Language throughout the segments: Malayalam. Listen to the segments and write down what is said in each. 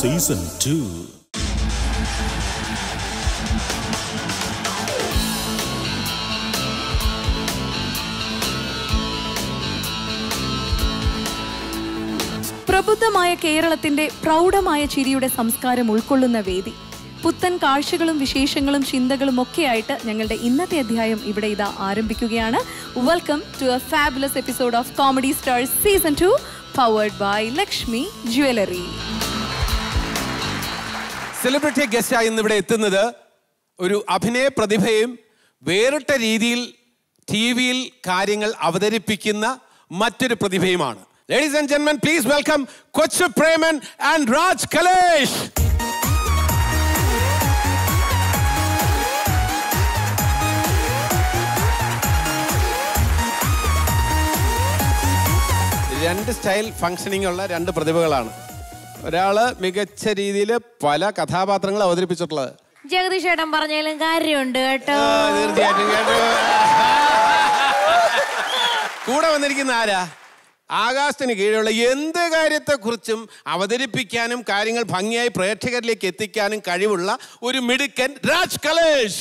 സീസൺ ടു പ്രബുദ്ധമായ കേരളത്തിന്റെ പ്രൗഢമായ ചിരിയുടെ സംസ്കാരം ഉൾക്കൊള്ളുന്ന വേദി പുത്തൻ കാഴ്ചകളും വിശേഷങ്ങളും ചിന്തകളും ഒക്കെയായിട്ട് ഞങ്ങളുടെ ഇന്നത്തെ അധ്യായം ഇവിടെ ഇതാ ആരംഭിക്കുകയാണ് welcome to a fabulous episode of comedy stars season two powered by Lakshmi jewellery celebrity ഗസ്റ്റായി ഇന്ന് ഇവിടെ എത്തുന്നത് ഒരു അഭിനയ പ്രതിഭയും വേറിട്ട രീതിയിൽ ടി വിയിൽ കാര്യങ്ങൾ അവതരിപ്പിക്കുന്ന മറ്റൊരു പ്രതിഭയുമാണ് ലേഡീസ് ആൻഡ് ജെന്മൻ please welcome Kochu Preman and Raj Kalesh രണ്ട് സ്റ്റൈൽ ഫങ്ഷനിങ് ഉള്ള രണ്ട് പ്രതിഭകളാണ് ഒരാള് മികച്ച രീതിയിൽ പല കഥാപാത്രങ്ങൾ അവതരിപ്പിച്ചിട്ടുള്ളത് ജഗദീഷ് ചേട്ടൻ പറഞ്ഞാലും കാര്യമുണ്ട് കേട്ടോ ആ, തീർച്ചയായിട്ടും കേട്ടോ. കൂടെ വന്നിരിക്കുന്ന ആരാ ആകാശത്തിന് കീഴിലുള്ള എന്ത് കാര്യത്തെക്കുറിച്ചും അവതരിപ്പിക്കാനും കാര്യങ്ങൾ ഭംഗിയായി പ്രേക്ഷകരിലേക്ക് എത്തിക്കാനും കഴിവുള്ള ഒരു മിടുക്കൻ രാജ് കലേഷ്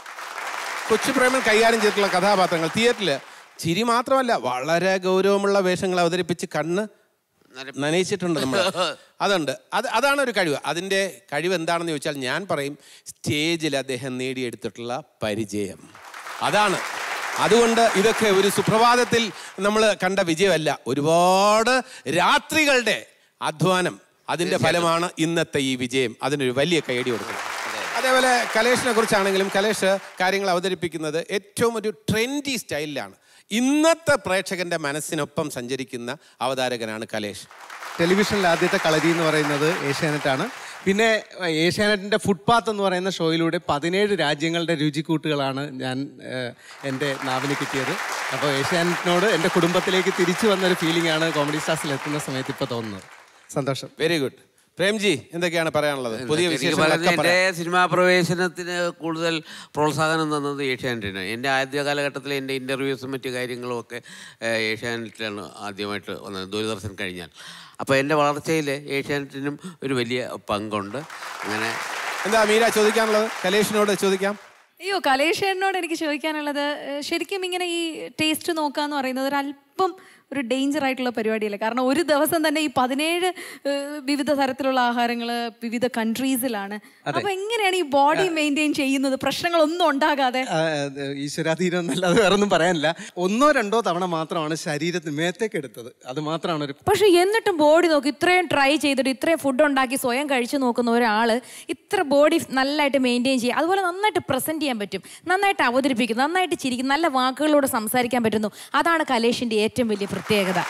കൊച്ചുപ്രേമൻ കൈകാര്യം ചെയ്തിട്ടുള്ള കഥാപാത്രങ്ങൾ തിയേറ്ററിൽ ചിരി മാത്രമല്ല വളരെ ഗൗരവമുള്ള വേഷങ്ങൾ അവതരിപ്പിച്ച് കണ്ണ് നനയിച്ചിട്ടുണ്ട് നമ്മൾ അതുണ്ട് അത് അതാണ് ഒരു കഴിവ് അതിൻ്റെ കഴിവ് എന്താണെന്ന് ചോദിച്ചാൽ ഞാൻ പറയും സ്റ്റേജിൽ അദ്ദേഹം നേടിയെടുത്തിട്ടുള്ള പരിചയം അതാണ് അതുകൊണ്ട് ഇതൊക്കെ ഒരു സുപ്രഭാതത്തിൽ നമ്മൾ കണ്ട വിജയമല്ല ഒരുപാട് രാത്രികളുടെ അധ്വാനം അതിൻ്റെ ഫലമാണ് ഇന്നത്തെ ഈ വിജയം അതിനൊരു വലിയ കൈയടി കൊടുക്കുന്നത് അതേപോലെ കലേഷിനെ കുറിച്ചാണെങ്കിലും കലേഷ് കാര്യങ്ങൾ അവതരിപ്പിക്കുന്നത് ഏറ്റവും ഒരു ട്രെൻഡി സ്റ്റൈലിലാണ് ഇന്നത്തെ പ്രേക്ഷകന്റെ മനസ്സിനൊപ്പം സഞ്ചരിക്കുന്ന അവതാരകനാണ് കലേഷ് ടെലിവിഷനിൽ ആദ്യത്തെ കളരി എന്ന് പറയുന്നത് ഏഷ്യാനെറ്റാണ് പിന്നെ ഏഹ്, ഏഷ്യാനെറ്റിൻ്റെ ഫുട്പാത്ത് എന്ന് പറയുന്ന ഷോയിലൂടെ പതിനേഴ് രാജ്യങ്ങളുടെ രുചിക്കൂട്ടുകളാണ് ഞാൻ ഏഹ്, എൻ്റെ നാവിന് കിട്ടിയത് അപ്പോൾ ഏഷ്യാനെറ്റിനോട് എൻ്റെ കുടുംബത്തിലേക്ക് തിരിച്ചു വന്നൊരു ഫീലിംഗ് ആണ് കോമഡി സ്റ്റാർസിൽ എത്തുന്ന സമയത്ത് ഇപ്പോൾ തോന്നുന്നത് സന്തോഷം വെരി ഗുഡ് പ്രേംജി എന്തൊക്കെയാണ് പറയാനുള്ളത് പുതിയ ശരിക്കും വിശേഷങ്ങളൊക്കെ പറഞ്ഞാൽ എൻ്റെ പറയാം. സിനിമാ പ്രവേശനത്തിന് കൂടുതൽ പ്രോത്സാഹനം തന്നത് ഏഷ്യാനെറ്റിന് എൻ്റെ ആദ്യ കാലഘട്ടത്തിൽ എൻ്റെ ഇൻ്റർവ്യൂസും മറ്റു കാര്യങ്ങളും ഒക്കെ ഏഹ്, ഏഷ്യാനെറ്റിലാണ് ആദ്യമായിട്ട് വന്നത് ദൂരദർശൻ കഴിഞ്ഞാൽ അപ്പോൾ എൻ്റെ വളർച്ചയിൽ ഏഷ്യാനെറ്റിനും ഒരു വലിയ പങ്കുണ്ട് അങ്ങനെ എന്താ മീര ചോദിക്കാനുള്ളത് കലേഷിനോട് ചോദിക്കാം അയ്യോ കലേഷേട്ടനോട് എനിക്ക് ചോദിക്കാനുള്ളത് ഏഹ്, ശരിക്കും ഇങ്ങനെ ഈ ടേസ്റ്റ് നോക്കാന്ന് പറയുന്നത് ഒരു അല്പം ഒരു ഡേഞ്ചർ ആയിട്ടുള്ള പരിപാടിയല്ലേ കാരണം ഒരു ദിവസം തന്നെ ഈ പതിനേഴ് ഏഹ്, വിവിധ തരത്തിലുള്ള ആഹാരങ്ങൾ വിവിധ കൺട്രീസിലാണ് അപ്പൊ എങ്ങനെയാണ് ഈ ബോഡി മെയിൻറ്റെയിൻ ചെയ്യുന്നത് പ്രശ്നങ്ങളൊന്നും ഉണ്ടാകാതെ ആ, അത് ഈശ്വരാധീനം എന്നല്ലാതെ വേറൊന്നും പറയാനില്ല ഒന്നോ രണ്ടോ തവണ മാത്രമാണ് ശരീരത്തിന് മേത്തേക്ക് എടുത്തത് അത് മാത്രമാണ് ഒരു പക്ഷെ എന്നിട്ടും ബോഡി നോക്കി ഇത്രയും ട്രൈ ചെയ്തിട്ട് ഇത്രയും ഫുഡ് ഉണ്ടാക്കി സ്വയം കഴിച്ചു നോക്കുന്ന ഒരാൾ ഇത്ര ബോഡി നല്ലതായിട്ട് മെയിൻറ്റെയിൻ ചെയ്യുക അതുപോലെ നന്നായിട്ട് പ്രസന്റ് ചെയ്യാൻ പറ്റും നന്നായിട്ട് അവതരിപ്പിക്കും നന്നായിട്ട് ചിരിക്കും നല്ല വാക്കുകളോട് സംസാരിക്കാൻ പറ്റുന്നു അതാണ് കലേഷിന്റെ ഏറ്റവും വലിയ പ്രത്യേകത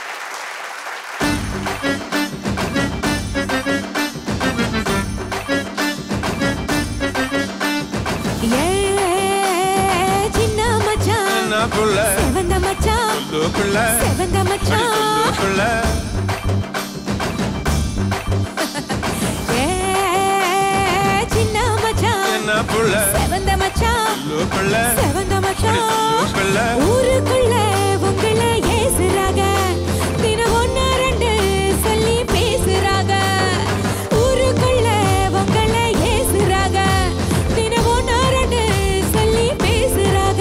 ஊருக்குள்ள உங்கள ஏசுறாங்க தினம் ஒன்னு ரெண்டு சொல்லி பேசுறாங்க ஊருக்குள்ள உங்கள ஏசுறாங்க தினம் ஒன்னு ரெண்டு சொல்லி பேசுறாங்க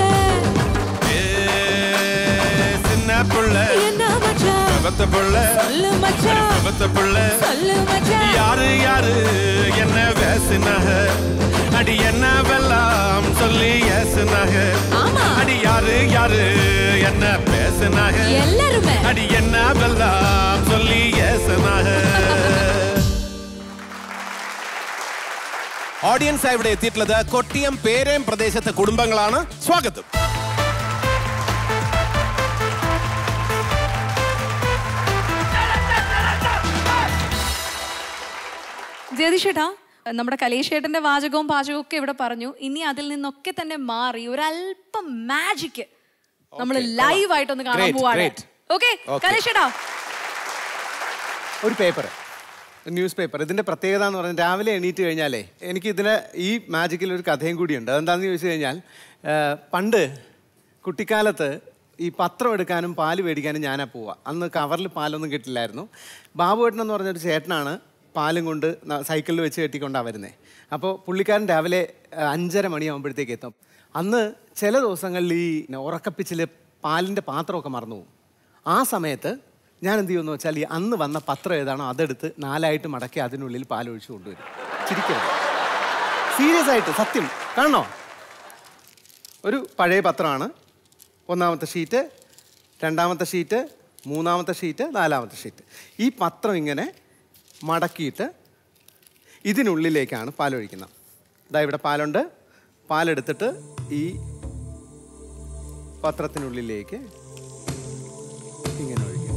சின்ன புள்ள என்ன மச்சான் பத்த புள்ள சொல்லு மச்சான் பத்த புள்ள சொல்லு மச்சான் யாரு யாரு என்ன பேசினாக அடி என்ன வெல்லாம் சொல்லி ஏசுனாக ஆமா. அடி யாரு யாரு என்ன பேசினாக எல்லாருமே அடி என்ன வெல்லாம் சொல்லி ஏசுனாக ഓഡിയൻസ് ഇവിടെ എത്തിയിട്ടുള്ളത് കൊട്ടിയം പേരേം പ്രദേശത്തെ കുടുംബങ്ങളാണ് സ്വാഗതം ജയതിഷേട്ടാ നമ്മുടെ കലേഷേട്ടന്റെ വാചകവും പാചകവും ഒക്കെ ഇവിടെ പറഞ്ഞു ഇനി അതിൽ നിന്നൊക്കെ തന്നെ മാറി ഒരല്പം മാജിക് നമ്മൾ ലൈവ് ആയിട്ടൊന്ന് കാണാൻ Great, പോവാണ് great. Okay Okay. കലേഷേട്ടാ ഒരു പേപ്പർ ന്യൂസ് പേപ്പർ ഇതിന്റെ പ്രത്യേകത എന്ന് പറഞ്ഞാൽ രാവിലെ എണീറ്റ് കഴിഞ്ഞാലേ എനിക്ക് ഇതിന് ഈ മാജിക്കിൽ ഒരു കഥയും കൂടിയുണ്ട് അതെന്താണെന്ന് ചോദിച്ചു കഴിഞ്ഞാൽ ആ, പണ്ട് കുട്ടിക്കാലത്ത് ഈ പത്രം എടുക്കാനും പാല് മേടിക്കാനും ഞാനാ പോവുക അന്ന് കവറിൽ പാലൊന്നും കിട്ടില്ലായിരുന്നു ബാബുവേട്ടൻ എന്ന് പറഞ്ഞൊരു ചേട്ടനാണ് പാലും കൊണ്ട് ന- സൈക്കിളിൽ വെച്ച് കെട്ടിക്കൊണ്ടാണ് വരുന്നത് അപ്പോൾ പുള്ളിക്കാരൻ രാവിലെ ആ, അഞ്ചര മണിയാകുമ്പോഴത്തേക്ക് എത്തും അന്ന് ചില ദിവസങ്ങളിൽ ഈ ഉറക്കപ്പിച്ചിൽ പാലിൻ്റെ പാത്രമൊക്കെ മറന്നു പോകും ആ സമയത്ത് ഞാൻ എന്ത് ചെയ്യുമെന്ന് വെച്ചാൽ ഈ അന്ന് വന്ന പത്രം ഏതാണോ അതെടുത്ത് നാലായിട്ട് മടക്കി അതിനുള്ളിൽ പാലൊഴിച്ച് കൊണ്ടുവരും ചിരിക്കരുത് സീരിയസ് ആയിട്ട് സത്യം കാണണോ ഒരു പഴയ പത്രമാണ് ഒന്നാമത്തെ ഷീറ്റ് രണ്ടാമത്തെ ഷീറ്റ് മൂന്നാമത്തെ ഷീറ്റ് നാലാമത്തെ ഷീറ്റ് ഈ പത്രം ഇങ്ങനെ മടക്കിയിട്ട് ഇതിനുള്ളിലേക്കാണ് പാലൊഴിക്കുന്നത് ഇതാ ഇവിടെ പാലുണ്ട് പാലെടുത്തിട്ട് ഈ പത്രത്തിനുള്ളിലേക്ക് ഇങ്ങനെ ഒഴിക്കും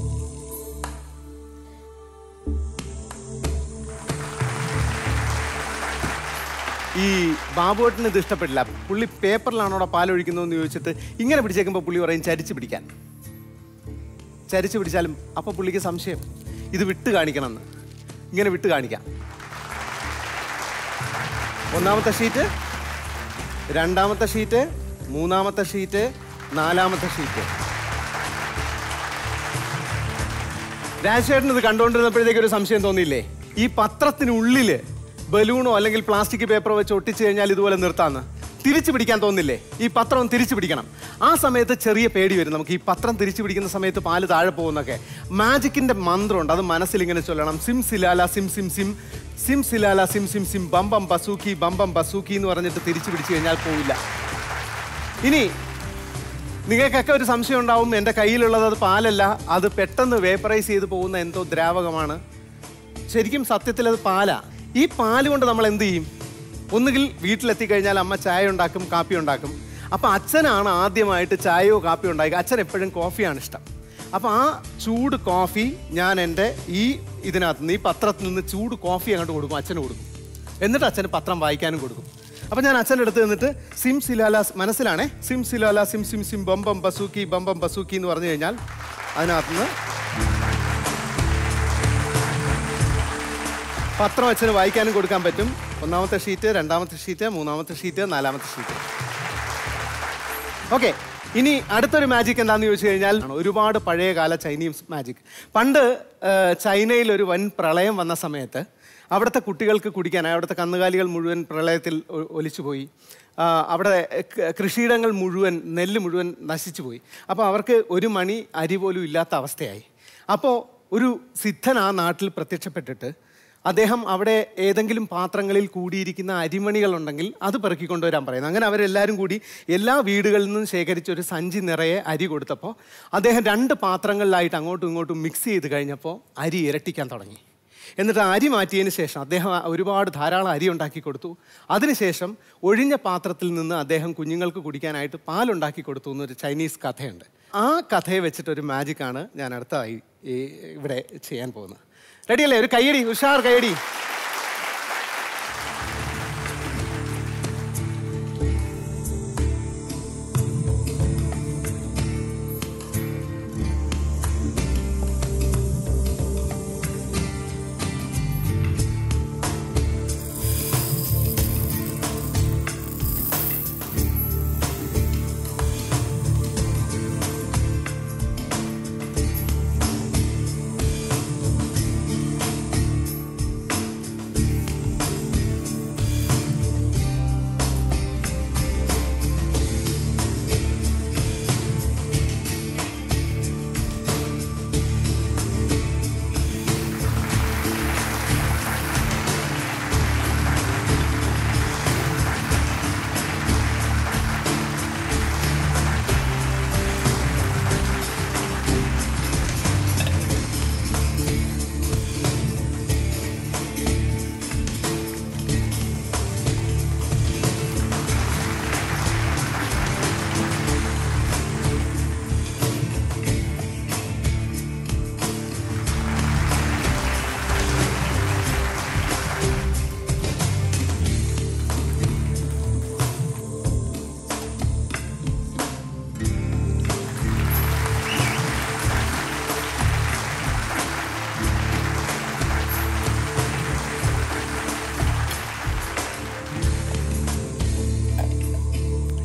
ഈ ബാബുവേട്ടന് ഇത് ഇഷ്ടപ്പെട്ടില്ല പുള്ളി പേപ്പറിലാണോ അവിടെ പാലൊഴിക്കുന്നതെന്ന് ചോദിച്ചിട്ട് ഇങ്ങനെ പിടിച്ചേക്കുമ്പോൾ പുള്ളി പറയും ചരിച്ച് പിടിക്കാൻ ചരിച്ച് പിടിച്ചാലും അപ്പോൾ പുള്ളിക്ക് സംശയം ഇത് വിട്ട് കാണിക്കണമെന്ന് ഇങ്ങനെ വിട്ട് കാണിക്കാം ഒന്നാമത്തെ ഷീറ്റ് രണ്ടാമത്തെ ഷീറ്റ് മൂന്നാമത്തെ ഷീറ്റ് നാലാമത്തെ ഷീറ്റ് രാജശേഖരൻ ഇത് കണ്ടുകൊണ്ടിരുന്നപ്പോഴത്തേക്ക് ഒരു സംശയം തോന്നിയില്ലേ ഈ പത്രത്തിനുള്ളില് ബലൂണോ അല്ലെങ്കിൽ പ്ലാസ്റ്റിക് പേപ്പറോ വെച്ച് ഒട്ടിച്ചു കഴിഞ്ഞാൽ ഇതുപോലെ നിർത്താന്ന് തിരിച്ചു പിടിക്കാൻ തോന്നില്ലേ ഈ പത്രം തിരിച്ചു പിടിക്കണം ആ സമയത്ത് ചെറിയ പേടി വരും നമുക്ക് ഈ പത്രം തിരിച്ചു പിടിക്കുന്ന സമയത്ത് പാല് താഴെ പോകുന്നൊക്കെ മാജിക്കിന്റെ മന്ത്രമുണ്ട് അത് മനസ്സിൽ ഇങ്ങനെ ചൊല്ലണം സിം സിലാല സിം സിം സിം സിം സിലാല സിം സിം സിം ബംബം ബസൂക്കി ബംബം ബസൂക്കി എന്ന് പറഞ്ഞിട്ട് തിരിച്ചു പിടിച്ചു കഴിഞ്ഞാൽ പോവില്ല ഇനി നിങ്ങൾക്കൊക്കെ ഒരു സംശയം ഉണ്ടാവും എൻ്റെ കയ്യിലുള്ളത് അത് പാലല്ല അത് പെട്ടെന്ന് വേപ്പറൈസ് ചെയ്ത് പോകുന്ന എന്തോ ദ്രാവകമാണ് ശരിക്കും സത്യത്തിൽ അത് പാലാ ഈ പാല് കൊണ്ട് നമ്മൾ എന്ത് ചെയ്യും ഒന്നുകിൽ വീട്ടിലെത്തി കഴിഞ്ഞാൽ അമ്മ ചായ ഉണ്ടാക്കും കാപ്പി ഉണ്ടാക്കും അപ്പം അച്ഛനാണ് ആദ്യമായിട്ട് ചായയോ കാപ്പിയോ ഉണ്ടാക്കുക അച്ഛൻ എപ്പോഴും കോഫിയാണ് ഇഷ്ടം അപ്പം ആ ചൂട് കോഫി ഞാൻ എൻ്റെ ഈ ഇതിനകത്ത് നിന്ന് ഈ പത്രത്തിൽ നിന്ന് ചൂട് കോഫി അങ്ങോട്ട് കൊടുക്കും അച്ഛന് കൊടുക്കും എന്നിട്ട് അച്ഛന് പത്രം വായിക്കാനും കൊടുക്കും അപ്പം ഞാൻ അച്ഛൻ്റെ അടുത്ത് നിന്നിട്ട് സിം സിലാല മനസ്സിലാണേ സിം സിലാല സിം സിം സിം ബംബം ബസൂക്കി ബംബം ബസൂക്കി എന്ന് പറഞ്ഞു കഴിഞ്ഞാൽ അതിനകത്തുനിന്ന് പത്രം അച്ഛന് വായിക്കാനും കൊടുക്കാൻ പറ്റും ഒന്നാമത്തെ ഷീറ്റ് രണ്ടാമത്തെ ഷീറ്റ് മൂന്നാമത്തെ ഷീറ്റ് നാലാമത്തെ ഷീറ്റ് ഓക്കെ ഇനി അടുത്തൊരു മാജിക് എന്താണെന്ന് ചോദിച്ചു കഴിഞ്ഞാൽ ഒരുപാട് പഴയകാല ചൈനീസ് മാജിക് പണ്ട് ആ, ചൈനയിൽ ഒരു വൻ പ്രളയം വന്ന സമയത്ത് അവിടുത്തെ കുട്ടികൾക്ക് കുടിക്കാൻ അവിടുത്തെ കന്നുകാലികൾ മുഴുവൻ പ്രളയത്തിൽ ഒ- ഒലിച്ചുപോയി ആ, അവിടെ ക- കൃഷിയിടങ്ങൾ മുഴുവൻ നെല്ല് മുഴുവൻ നശിച്ചു പോയി അപ്പോൾ അവർക്ക് ഒരു മണി അരി പോലും ഇല്ലാത്ത അവസ്ഥയായി അപ്പോൾ ഒരു സിദ്ധൻ ആ നാട്ടിൽ പ്രത്യക്ഷപ്പെട്ടിട്ട് അദ്ദേഹം അവിടെ ഏതെങ്കിലും പാത്രങ്ങളിൽ കൂടിയിരിക്കുന്ന അരിമണികളുണ്ടെങ്കിൽ അത് പെറുക്കിക്കൊണ്ടുവരാൻ പറയുന്നു അങ്ങനെ അവരെല്ലാവരും കൂടി എല്ലാ വീടുകളിൽ നിന്നും ശേഖരിച്ച ഒരു സഞ്ചി നിറയെ അരി കൊടുത്തപ്പോൾ അദ്ദേഹം രണ്ട് പാത്രങ്ങളിലായിട്ട് അങ്ങോട്ടും ഇങ്ങോട്ടും മിക്സ് ചെയ്ത് കഴിഞ്ഞപ്പോൾ അരി ഇരട്ടിക്കാൻ തുടങ്ങി എന്നിട്ട് അരി മാറ്റിയതിന് ശേഷം അദ്ദേഹം ഒരുപാട് ധാരാളം അരി ഉണ്ടാക്കി കൊടുത്തു അതിനുശേഷം ഒഴിഞ്ഞ പാത്രത്തിൽ നിന്ന് അദ്ദേഹം കുഞ്ഞുങ്ങൾക്ക് കുടിക്കാനായിട്ട് പാലുണ്ടാക്കി കൊടുത്തു എന്നൊരു ചൈനീസ് കഥയുണ്ട് ആ കഥയെ വെച്ചിട്ട് ഒരു മാജിക്കാണ് ഞാൻ അടുത്തതായി ഈ ഇവിടെ ചെയ്യാൻ പോകുന്നത് റെഡിയല്ലേ ഒരു കയ്യടി ഉഷാർ കയ്യടി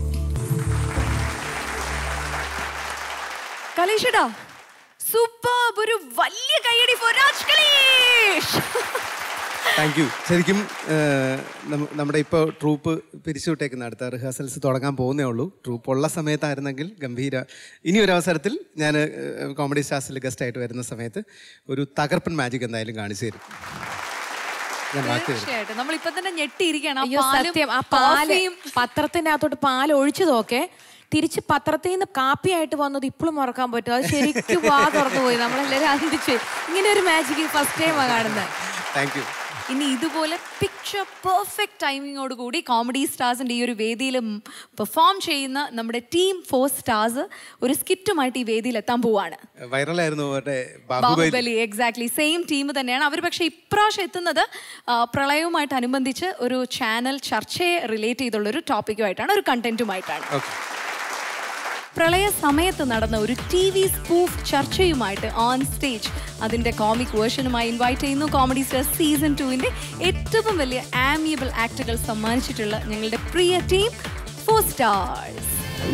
കലേഷടാ സൂപ്പർ സൂപ്പർ ഒരു വലിയ കൈയടി for Raj Kalesh thank you ശരിക്കും ഏഹ്, നമ്മ- നമ്മുടെ ഇപ്പോൾ ട്രൂപ്പ് പിരിച്ചുവിട്ടേക്കുന്ന അടുത്ത റിഹേഴ്സൽസ് തുടങ്ങാൻ പോകുന്നേ ഉള്ളൂ ട്രൂപ്പ് ഉള്ള സമയത്തായിരുന്നെങ്കിൽ ഗംഭീര ഇനി ഒരു അവസരത്തിൽ ഞാൻ കോമഡി സ്റ്റാർസിൽ ഗസ്റ്റ് ആയിട്ട് വരുന്ന സമയത്ത് ഒരു തകർപ്പൻ മാജിക് എന്തായാലും കാണിച്ചു തരും ഞാൻ വാക്ക് തരും തീർച്ചയായിട്ടും നമ്മൾ ഇപ്പൊ തന്നെ ഞെട്ടിയിരിക്കുകയാണ് ആ അയ്യോ പാലും സത്യം ആ പാല് കോഫിയും പത്രത്തിന്റെ അകത്തോട്ട് പാൽ ഒഴിച്ചതൊക്കെ തിരിച്ച് പത്രത്തിൽ നിന്ന് കാപ്പിയായിട്ട് വന്നത് ഇപ്പോഴും മറക്കാൻ പറ്റും അത് ശരിക്കും വാ തുറന്നു പോയി നമ്മളെല്ലാവരും അന്തിച്ച് ഇങ്ങനെ ഒരു മാജിക് ഫസ്റ്റ് ടൈമാണ് കാണുന്നത് താങ്ക് യു ഇനി ഇതുപോലെ പിക്ചർ പെർഫെക്റ്റ് ടൈമിങ്ങോട് കൂടി കോമഡി സ്റ്റാർസിന്റെ ഈ ഒരു വേദിയിൽ പെർഫോം ചെയ്യുന്ന നമ്മുടെ ടീം ഫോർ സ്റ്റാർസ് ഒരു സ്കിറ്റുമായിട്ട് ഈ വേദിയിൽ എത്താൻ പോവാണ് വൈറലായിരുന്നു അവരുടെ Baahubali Baahubali exactly same team തന്നെയാണ് അവർ പക്ഷേ ഇപ്രാവശ്യം എത്തുന്നത് ആ, പ്രളയവുമായിട്ട് അനുബന്ധിച്ച് ഒരു ചാനൽ ചർച്ചയെ റിലേറ്റ് ചെയ്തുള്ള ഒരു ടോപ്പിക്കുമായിട്ടാണ് ഒരു കണ്ടന്റുമായിട്ടാണ് ഓക്കെ പ്രളയ സമയത്ത് നടന്ന ഒരു ടി വി സ്പൂഫ് ചർച്ചയുമായിട്ട് ഓൺ സ്റ്റേജ് അതിന്റെ കോമിക് വേർഷനുമായി ഇൻവൈറ്റ് ചെയ്യുന്നു കോമഡി സ്റ്റാർ സീസൺ ടുവിന്റെ ഏറ്റവും വലിയ ആമിയബിൾ ആക്ടുകൾ സമ്മാനിച്ചിട്ടുള്ള ഞങ്ങളുടെ പ്രിയ ടീം ഫോർ സ്റ്റാർസ്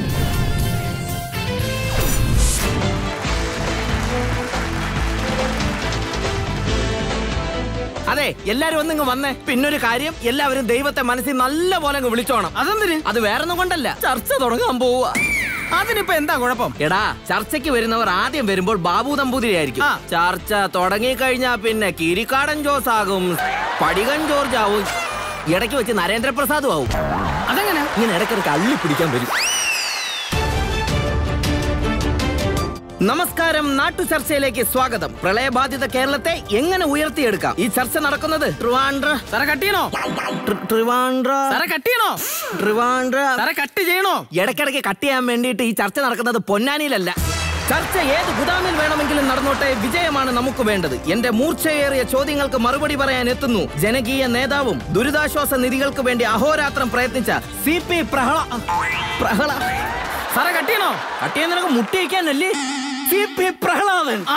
അതെ എല്ലാരും ഒന്നിങ്ങ് വന്നേ പിന്നൊരു കാര്യം എല്ലാവരും ദൈവത്തെ മനസ്സിൽ നല്ല പോലെ അങ്ങ് വിളിച്ചോണം അതെന്തിന് അത് വേറൊന്നും കൊണ്ടല്ല ചർച്ച തുടങ്ങാൻ പോവുക അതിനിപ്പോ എന്താ കുഴപ്പം എടാ ചർച്ചയ്ക്ക് വരുന്നവർ ആദ്യം വരുമ്പോൾ ബാബു നമ്പൂതിരി ആയിരിക്കും ചർച്ച തുടങ്ങി കഴിഞ്ഞാ പിന്നെ കിരിക്കാടൻ ജോസ് ആകും പടികൻ ജോർജ് ആവും ഇടയ്ക്ക് വെച്ച് നരേന്ദ്രപ്രസാദും ആവും അതെങ്ങനെ ഇങ്ങനെ ഇടയ്ക്കിടയ്ക്ക് അള്ളി പിടിക്കാൻ വരും നമസ്കാരം നാട്ടു ചർച്ചയിലേക്ക് സ്വാഗതം പ്രളയബാധിത കേരളത്തെ എങ്ങനെ ഉയർത്തിയെടുക്കാം ഈ ചർച്ച നടക്കുന്നത് ട്രിവാൻഡ്ര സാറെ കട്ട് ചെയ്യണോ ട്രി- ട്രിവാൻഡ്ര സാറെ കട്ട് ചെയ്യണോ ട്രിവാൻഡ്ര സാറെ കട്ട് ചെയ്യണോ ഇടയ്ക്കിടയ്ക്ക് കട്ട് ചെയ്യാൻ വേണ്ടിയിട്ട് ഈ ചർച്ച നടക്കുന്നത് പൊന്നാനിയിലല്ല ചർച്ച ഏത് ഗുദാമിൽ വേണമെങ്കിലും നടന്നോട്ടെ വിജയമാണ് നമുക്ക് വേണ്ടത് എന്റെ മൂർച്ചയേറിയ ചോദ്യങ്ങൾക്ക് മറുപടി പറയാൻ എത്തുന്നു ജനകീയ നേതാവും ദുരിതാശ്വാസ നിധികൾക്ക് വേണ്ടി അഹോരാത്രം പ്രയത്നിച്ച സി പി പ്രഹള പ്രഹള സാറെ കട്ട് ചെയ്യണോ കട്ട് ചെയ്യാൻ നിനക്ക് മുട്ടിയിക്കാനല്ലേ സി പി പ്രഹ്ലാദൻ ആ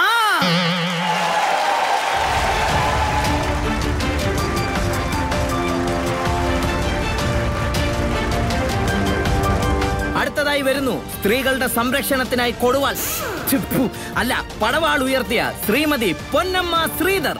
അടുത്തതായി വരുന്നു സ്ത്രീകളുടെ സംരക്ഷണത്തിനായി കൊടുവാൾ ഛി, ഫു, അല്ല പടവാൾ ഉയർത്തിയ ശ്രീമതി പൊന്നമ്മ ശ്രീധർ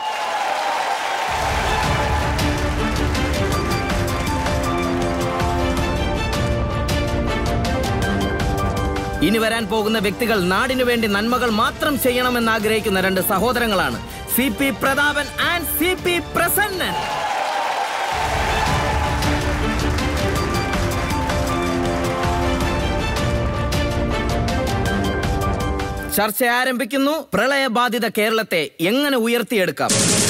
ഇനി വരാൻ പോകുന്ന വ്യക്തികൾ നാടിനു വേണ്ടി നന്മകൾ മാത്രം ചെയ്യണമെന്ന് ആഗ്രഹിക്കുന്ന രണ്ട് സഹോദരങ്ങളാണ് C P Prathapan and C P Prasannan ചർച്ച ആരംഭിക്കുന്നു പ്രളയബാധിത കേരളത്തെ എങ്ങനെ ഉയർത്തിയെടുക്കാം